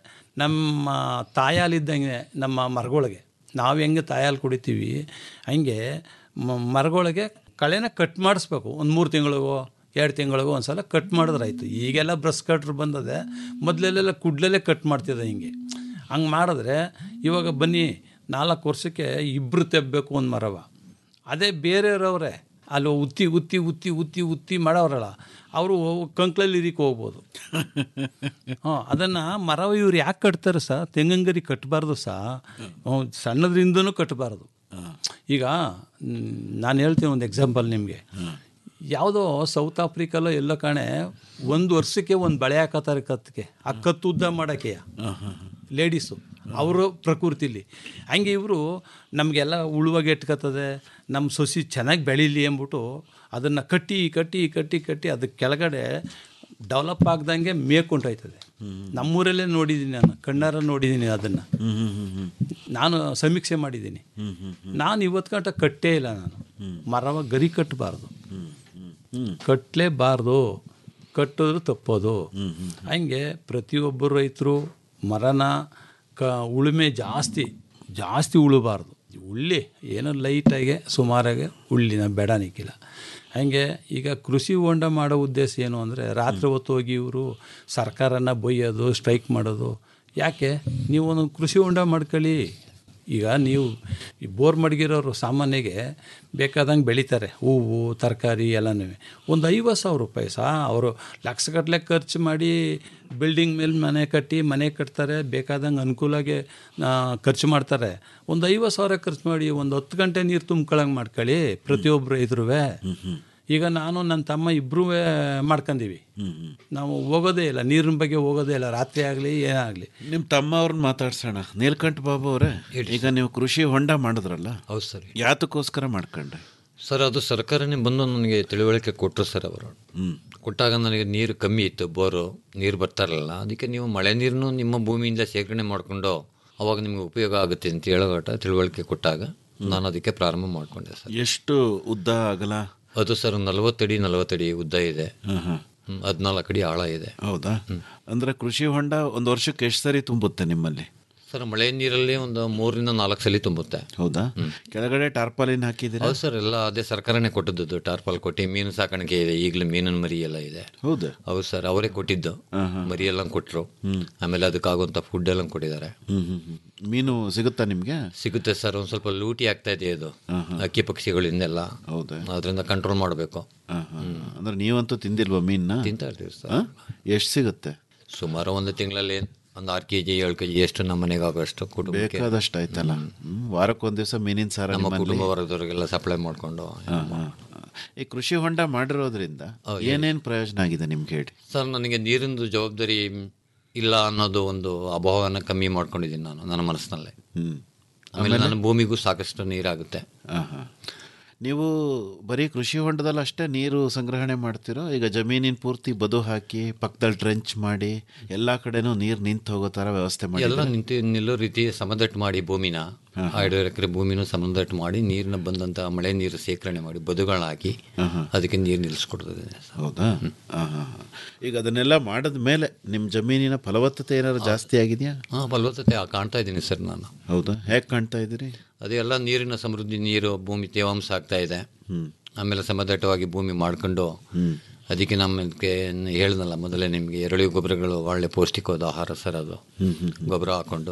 [SPEAKER 9] ನಮ್ಮ ತಾಯಾಲಿದ್ದಂಗೆ ನಮ್ಮ ಮರಗಳಿಗೆ ನಾವು ಹೆಂಗೆ ತಾಯಾಲು ಕುಡಿತೀವಿ ಹಂಗೆ ಮ- ಮರಗಳಿಗೆ ಕಳೆನ ಕಟ್ ಮಾಡಿಸ್ಬೇಕು ಒಂದು ಮೂರು ತಿಂಗಳಿಗೋ ಎರಡು ತಿಂಗಳಿಗೋ ಒಂದು ಸಲ ಕಟ್ ಮಾಡಿದ್ರಾಯ್ತು ಈಗೆಲ್ಲ ಬ್ರಷ್ ಕಟ್ರ್ ಬಂದದೆ ಮೊದಲೆಲ್ಲ ಕುಡ್ಲಲ್ಲೇ ಕಟ್ ಮಾಡ್ತಿದ್ದೆ ಹಿಂಗೆ ಹಂಗೆ ಮಾಡಿದ್ರೆ ಇವಾಗ ಬನ್ನಿ ನಾಲ್ಕು ವರ್ಷಕ್ಕೆ ಇಬ್ಬರು ತೆಬ್ಬಬೇಕು ಒಂದು ಮರವ ಅದೇ ಬೇರೆಯವ್ರವ್ರೆ ಅಲ್ಲಿ ಉತ್ತಿ ಉತ್ತಿ ಉತ್ತಿ ಉತ್ತಿ ಉತ್ತಿ ಮಾಡೋರಲ್ಲ ಅವರು ಕಂಕ್ಳಲ್ಲಿ ಇರಿಕ್ ಹೋಗ್ಬೋದು ಹಾಂ ಅದನ್ನು ಮರ ಇವ್ರು ಯಾಕೆ ಕಟ್ತಾರೆ ಸಹ ತೆಂಗಂಗರಿ ಕಟ್ಟಬಾರ್ದು ಸಹ ಸಣ್ಣದ್ರಿಂದನೂ ಕಟ್ಟಬಾರ್ದು ಈಗ ನಾನು ಹೇಳ್ತೀನಿ ಒಂದು ಎಕ್ಸಾಂಪಲ್ ನಿಮಗೆ ಯಾವುದೋ ಸೌತ್ ಆಫ್ರಿಕಲ್ಲೋ ಎಲ್ಲೋ ಕಾಣೆ ಒಂದು ವರ್ಷಕ್ಕೆ ಒಂದು ಬಳೆ ಹಾಕತ್ತಾರೆ ಕತ್ತಿಗೆ ಆ ಕತ್ತು ಉದ್ದ ಮಾಡೋಕ್ಕೆ ಲೇಡೀಸು ಅವರು ಪ್ರಕೃತಿಲಿ ಹಂಗೆ ಇವರು ನಮಗೆಲ್ಲ ಉಳುವಾಗ ಇಟ್ಕೊತದೆ ನಮ್ಮ ಸೊಸಿ ಚೆನ್ನಾಗಿ ಬೆಳೀಲಿ ಅಂದ್ಬಿಟ್ಟು ಅದನ್ನು ಕಟ್ಟಿ ಕಟ್ಟಿ ಕಟ್ಟಿ ಕಟ್ಟಿ ಅದಕ್ಕೆ ಕೆಳಗಡೆ ಡೆವಲಪ್ ಆಗ್ದಂಗೆ ಮೇಕೊಂಡೋಯ್ತದೆ ನಮ್ಮೂರಲ್ಲೇ ನೋಡಿದ್ದೀನಿ ನಾನು ಕಣ್ಣಾರ ನೋಡಿದ್ದೀನಿ ಅದನ್ನು ನಾನು ಸಮೀಕ್ಷೆ ಮಾಡಿದ್ದೀನಿ ನಾನು ಇವತ್ತು ಗಂಟ ಕಟ್ಟೇ ಇಲ್ಲ ನಾನು ಮರವ ಗರಿ ಕಟ್ಟಬಾರ್ದು ಕಟ್ಟಲೇಬಾರ್ದು ಕಟ್ಟಿದ್ರು ತಪ್ಪೋದು ಹಂಗೆ ಪ್ರತಿಯೊಬ್ಬರು ರೈತರು ಮರನ ಕ ಉಳುಮೆ ಜಾಸ್ತಿ ಜಾಸ್ತಿ ಉಳಬಾರ್ದು ಉಳ್ಳಿ ಏನೋ ಲೈಟಾಗಿ ಸುಮಾರಾಗಿ ಉಳ್ಳಿ ನಾವು ಬೇಡ ನಿಕ್ಕಿಲ್ಲ ಹಾಗೆ ಈಗ ಕೃಷಿ ಹೊಂಡ ಮಾಡೋ ಉದ್ದೇಶ ಏನು ಅಂದರೆ ರಾತ್ರಿ ಹೊತ್ತು ಹೋಗಿ ಇವರು ಸರ್ಕಾರನ ಬೈಯೋದು ಸ್ಟ್ರೈಕ್ ಮಾಡೋದು ಯಾಕೆ ನೀವು ಒಂದು ಕೃಷಿ ಹೊಂಡ ಮಾಡ್ಕೊಳ್ಳಿ ಈಗ ನೀವು ಈ ಬೋರ್ ಮಡಗಿರೋರು ಸಾಮಾನ್ಯಗೆ ಬೇಕಾದಂಗೆ ಬೆಳೀತಾರೆ ಹೂವು ತರಕಾರಿ ಎಲ್ಲನೂ ಒಂದು ಐವತ್ತು ಸಾವಿರ ರೂಪಾಯಿ ಸಹ ಅವರು ಲಕ್ಷಗಟ್ಟಲೆ ಖರ್ಚು ಮಾಡಿ ಬಿಲ್ಡಿಂಗ್ ಮೇಲೆ ಮನೆ ಕಟ್ಟಿ ಮನೆ ಕಟ್ತಾರೆ ಬೇಕಾದಂಗೆ ಅನುಕೂಲಾಗಿ ಆ, ಖರ್ಚು ಮಾಡ್ತಾರೆ ಒಂದು ಐವತ್ತು ಸಾವಿರ ಖರ್ಚು ಮಾಡಿ ಒಂದು ಹತ್ತು ಗಂಟೆ ನೀರು ತುಂಬ್ಕೊಳಂಗೆ ಮಾಡ್ಕೊಳ್ಳಿ ಪ್ರತಿಯೊಬ್ಬರು ಇದ್ರೂ ಈಗ ನಾನು ನನ್ನ ತಮ್ಮ ಇಬ್ಬರೂ ಮಾಡ್ಕೊಂಡೀವಿ ನಾವು ಹೋಗೋದೇ ಇಲ್ಲ ನೀರಿನ ಬಗ್ಗೆ ಹೋಗೋದೇ ಇಲ್ಲ ರಾತ್ರಿ ಆಗಲಿ ಏನಾಗಲಿ
[SPEAKER 7] ನಿಮ್ಮ ತಮ್ಮ ಅವ್ರನ್ನ ಮಾತಾಡ್ಸೋಣ ನೀಲ್ಕಂಠ ಬಾಬು ಅವರೇ ಈಗ ನೀವು ಕೃಷಿ ಹೊಂಡ ಮಾಡಿದ್ರಲ್ಲ
[SPEAKER 8] ಹೌದು ಸರ್
[SPEAKER 7] ಯಾತಕ್ಕೋಸ್ಕರ ಮಾಡ್ಕೊಂಡ್ರೆ
[SPEAKER 8] ಸರ್ ಅದು ಸರ್ಕಾರನೇ ಬಂದು ನನಗೆ ತಿಳುವಳಿಕೆ ಕೊಟ್ಟರು ಸರ್ ಅವರು ಕೊಟ್ಟಾಗ ನನಗೆ ನೀರು ಕಮ್ಮಿ ಇತ್ತು ಬೋರು ನೀರು ಬರ್ತಾ ಇರಲಿಲ್ಲ ಅದಕ್ಕೆ ನೀವು ಮಳೆ ನೀರನ್ನು ನಿಮ್ಮ ಭೂಮಿಯಿಂದ ಶೇಖರಣೆ ಮಾಡಿಕೊಂಡು ಅವಾಗ ನಿಮಗೆ ಉಪಯೋಗ ಆಗುತ್ತೆ ಅಂತ ಹೇಳೋಟ ತಿಳುವಳಿಕೆ ಕೊಟ್ಟಾಗ ನಾನು ಅದಕ್ಕೆ ಪ್ರಾರಂಭ ಮಾಡಿಕೊಂಡೆ ಸರ್
[SPEAKER 7] ಎಷ್ಟು ಉದ್ದ ಅಗಲ
[SPEAKER 8] ಅದು ಸರ್ ನಲವತ್ತಡಿ ನಲವತ್ತಡಿ ಉದ್ದ ಇದೆ ಹದಿನಾಲ್ಕು ಅಡಿ ಆಳ ಇದೆ
[SPEAKER 7] ಹೌದಾ ಅಂದ್ರೆ ಕೃಷಿ ಹೊಂಡ ಒಂದು ವರ್ಷಕ್ಕೆ ಎಷ್ಟು ಸರಿ ತುಂಬುತ್ತೆ ನಿಮ್ಮಲ್ಲಿ
[SPEAKER 8] ಸರ್ ಮಳೆ ನೀರಲ್ಲಿ ಒಂದು ಮೂರರಿಂದ ನಾಲ್ಕು ಸಲ ತುಂಬುತ್ತೆ
[SPEAKER 7] ಹೌದಾ ಕೆಳಗಡೆ ಟಾರ್ಪಾಲಿನ್ ಹಾಕಿದ್ದೀರಾ
[SPEAKER 8] ಹೌದು ಸರ್ ಎಲ್ಲ ಅದೇ ಸರ್ಕಾರನೇ ಕೊಟ್ಟಿದ್ದು ಟಾರ್ಪಲ್ ಕೊಟ್ಟು ಮೀನು ಸಾಕಾಣಿಕೆ ಇದೆ ಈಗಲೂ ಮೀನಿನ ಮರಿ ಎಲ್ಲ ಇದೆ
[SPEAKER 7] ಹೌದಾ
[SPEAKER 8] ಹೌದು ಸರ್ ಅವರೇ ಕೊಟ್ಟಿದ್ದು ಮರಿ ಎಲ್ಲ ಕೊಟ್ಟರು ಆಮೇಲೆ ಅದಕ್ಕಾಗುವಂಥ ಫುಡ್ ಎಲ್ಲ ಕೊಟ್ಟಿದ್ದಾರೆ
[SPEAKER 7] ಹ್ಮ್ ಹ್ಮ್ ಹ್ಮ್. ಮೀನು ಸಿಗುತ್ತಾ ನಿಮ್ಗೆ
[SPEAKER 8] ಸಿಗುತ್ತೆ ಸರ್ ಒಂದು ಸ್ವಲ್ಪ ಲೂಟಿ ಆಗ್ತಾ ಇದೆ ಇದು ಅಕ್ಕಿ ಪಕ್ಷಿಗಳಿಂದೆಲ್ಲ
[SPEAKER 7] ಹೌದಾ
[SPEAKER 8] ಅದರಿಂದ ಕಂಟ್ರೋಲ್ ಮಾಡಬೇಕು
[SPEAKER 7] ಹಾ, ಹಾ. ಅಂದ್ರೆ ನೀವಂತೂ ತಿಂದಿಲ್ವಾ ಮೀನ್ನ
[SPEAKER 8] ತಿಂತಾ ಇರ್ತೀವಿ ಸರ್
[SPEAKER 7] ಎಷ್ಟು ಸಿಗುತ್ತೆ
[SPEAKER 8] ಸುಮಾರು ಒಂದು ತಿಂಗಳಲ್ಲಿ ಒಂದು ಆರು ಕೆ ಜಿ ಏಳು ಕೆ ಜಿ ಎಷ್ಟು ನಮ್ಮ ಮನೆಗೆ ಆಗೋಷ್ಟು ಕುಟುಂಬಕ್ಕೆ
[SPEAKER 7] ಬೇಕಾದಷ್ಟು ಆಯ್ತಲ್ಲ ಹ್ಮ್. ವಾರಕ್ಕೊಂದ್ ದಿವಸ ಮೀನಿನ ಸಾರ
[SPEAKER 8] ನಮ್ಮ
[SPEAKER 7] ನಿಮ್ಮಲ್ಲಿ?
[SPEAKER 8] ಕುಟುಂಬ ವರ್ಗದವರಿಗೆಲ್ಲ ಸಪ್ಲೈ ಮಾಡಿಕೊಂಡು
[SPEAKER 7] ಹಾ, ಹಾ, ಹಾ. ಈ ಕೃಷಿ ಹೊಂಡ ಮಾಡಿರೋದ್ರಿಂದ ಏನೇನ್ ಪ್ರಯೋಜನ ಆಗಿದೆ ನಿಮ್ಗೆ ಹೇಳಿ
[SPEAKER 8] ಸರ್ ನನಗೆ ನೀರಿಂದು ಜವಾಬ್ದಾರಿ ಇಲ್ಲ ಅನ್ನೋದು ಒಂದು ಅಭಾವನ ಕಮ್ಮಿ ಮಾಡ್ಕೊಂಡಿದ್ದೀನಿ ನಾನು ನನ್ನ ಮನಸ್ಸಿನಲ್ಲೇ
[SPEAKER 7] ಹ್ಮ್
[SPEAKER 8] ಆಮೇಲೆ ನನ್ನ ಭೂಮಿಗೂ ಸಾಕಷ್ಟು ನೀರಾಗುತ್ತೆ
[SPEAKER 7] ಹಾ, ಹಾ. ನೀವು ಬರೀ ಕೃಷಿ ಹೊಂಡದಲ್ಲಿ ಅಷ್ಟೇ ನೀರು ಸಂಗ್ರಹಣೆ ಮಾಡ್ತಿರೋ ಈಗ ಜಮೀನಿನ ಪೂರ್ತಿ ಬದು ಹಾಕಿ ಪಕ್ಕದಲ್ಲಿ ಟ್ರೆಂಚ್ ಮಾಡಿ ಎಲ್ಲಾ ಕಡೆನೂ ನೀರು ನಿಂತು ಹೋಗೋ ತರ ವ್ಯವಸ್ಥೆ ಮಾಡಿ
[SPEAKER 8] ಎಲ್ಲ ನಿಂತು ನಿಲ್ಲೋ ರೀತಿ ಸಮದಟ್ಟು ಮಾಡಿ ಭೂಮಿನ ಐದು ಎಕರೆ ಭೂಮಿನೂ ಸಮದಟ್ಟು ಮಾಡಿ ನೀರಿನ ಬಂದಂತ ಮಳೆ ನೀರು ಶೇಖರಣೆ ಮಾಡಿ ಬದುಗಳನ್ನ ಹಾಕಿ ಅದಕ್ಕೆ ನೀರು ನಿಲ್ಲಿಸ್ಕೊಡ್ತಿದ್ದೀನಿ
[SPEAKER 7] ಹೌದಾ ಹಾ, ಹಾ, ಹಾ. ಈಗ ಅದನ್ನೆಲ್ಲ ಮಾಡಿದ ಮೇಲೆ ನಿಮ್ಮ ಜಮೀನಿನ ಫಲವತ್ತತೆ ಏನಾದ್ರು ಜಾಸ್ತಿ ಆಗಿದೆಯಾ
[SPEAKER 8] ಹಾಂ ಫಲವತ್ತತೆ ಕಾಣ್ತಾ ಇದ್ದೀನಿ ಸರ್ ನಾನು
[SPEAKER 7] ಹೌದಾ ಹೇಗೆ ಕಾಣ್ತಾ ಇದ್ದೀರಿ
[SPEAKER 8] ಅದೆಲ್ಲ ನೀರಿನ ಸಮೃದ್ಧಿ ನೀರು ಭೂಮಿ ತೇವಾಂಶ ಆಗ್ತಾ ಇದೆ ಆಮೇಲೆ ಸಮದಟ್ಟವಾಗಿ ಭೂಮಿ ಮಾಡ್ಕೊಂಡು ಅದಕ್ಕೆ ನಮ್ಮಕ್ಕೆ ಹೇಳ್ದಲ್ಲ ಮೊದಲೇ ನಿಮಗೆ ಎರೆಳಿ ಗೊಬ್ಬರಗಳು ಒಳ್ಳೆ ಪೌಷ್ಟಿಕವಾದ ಆಹಾರ ಸರ್ ಅದು ಗೊಬ್ಬರ ಹಾಕೊಂಡು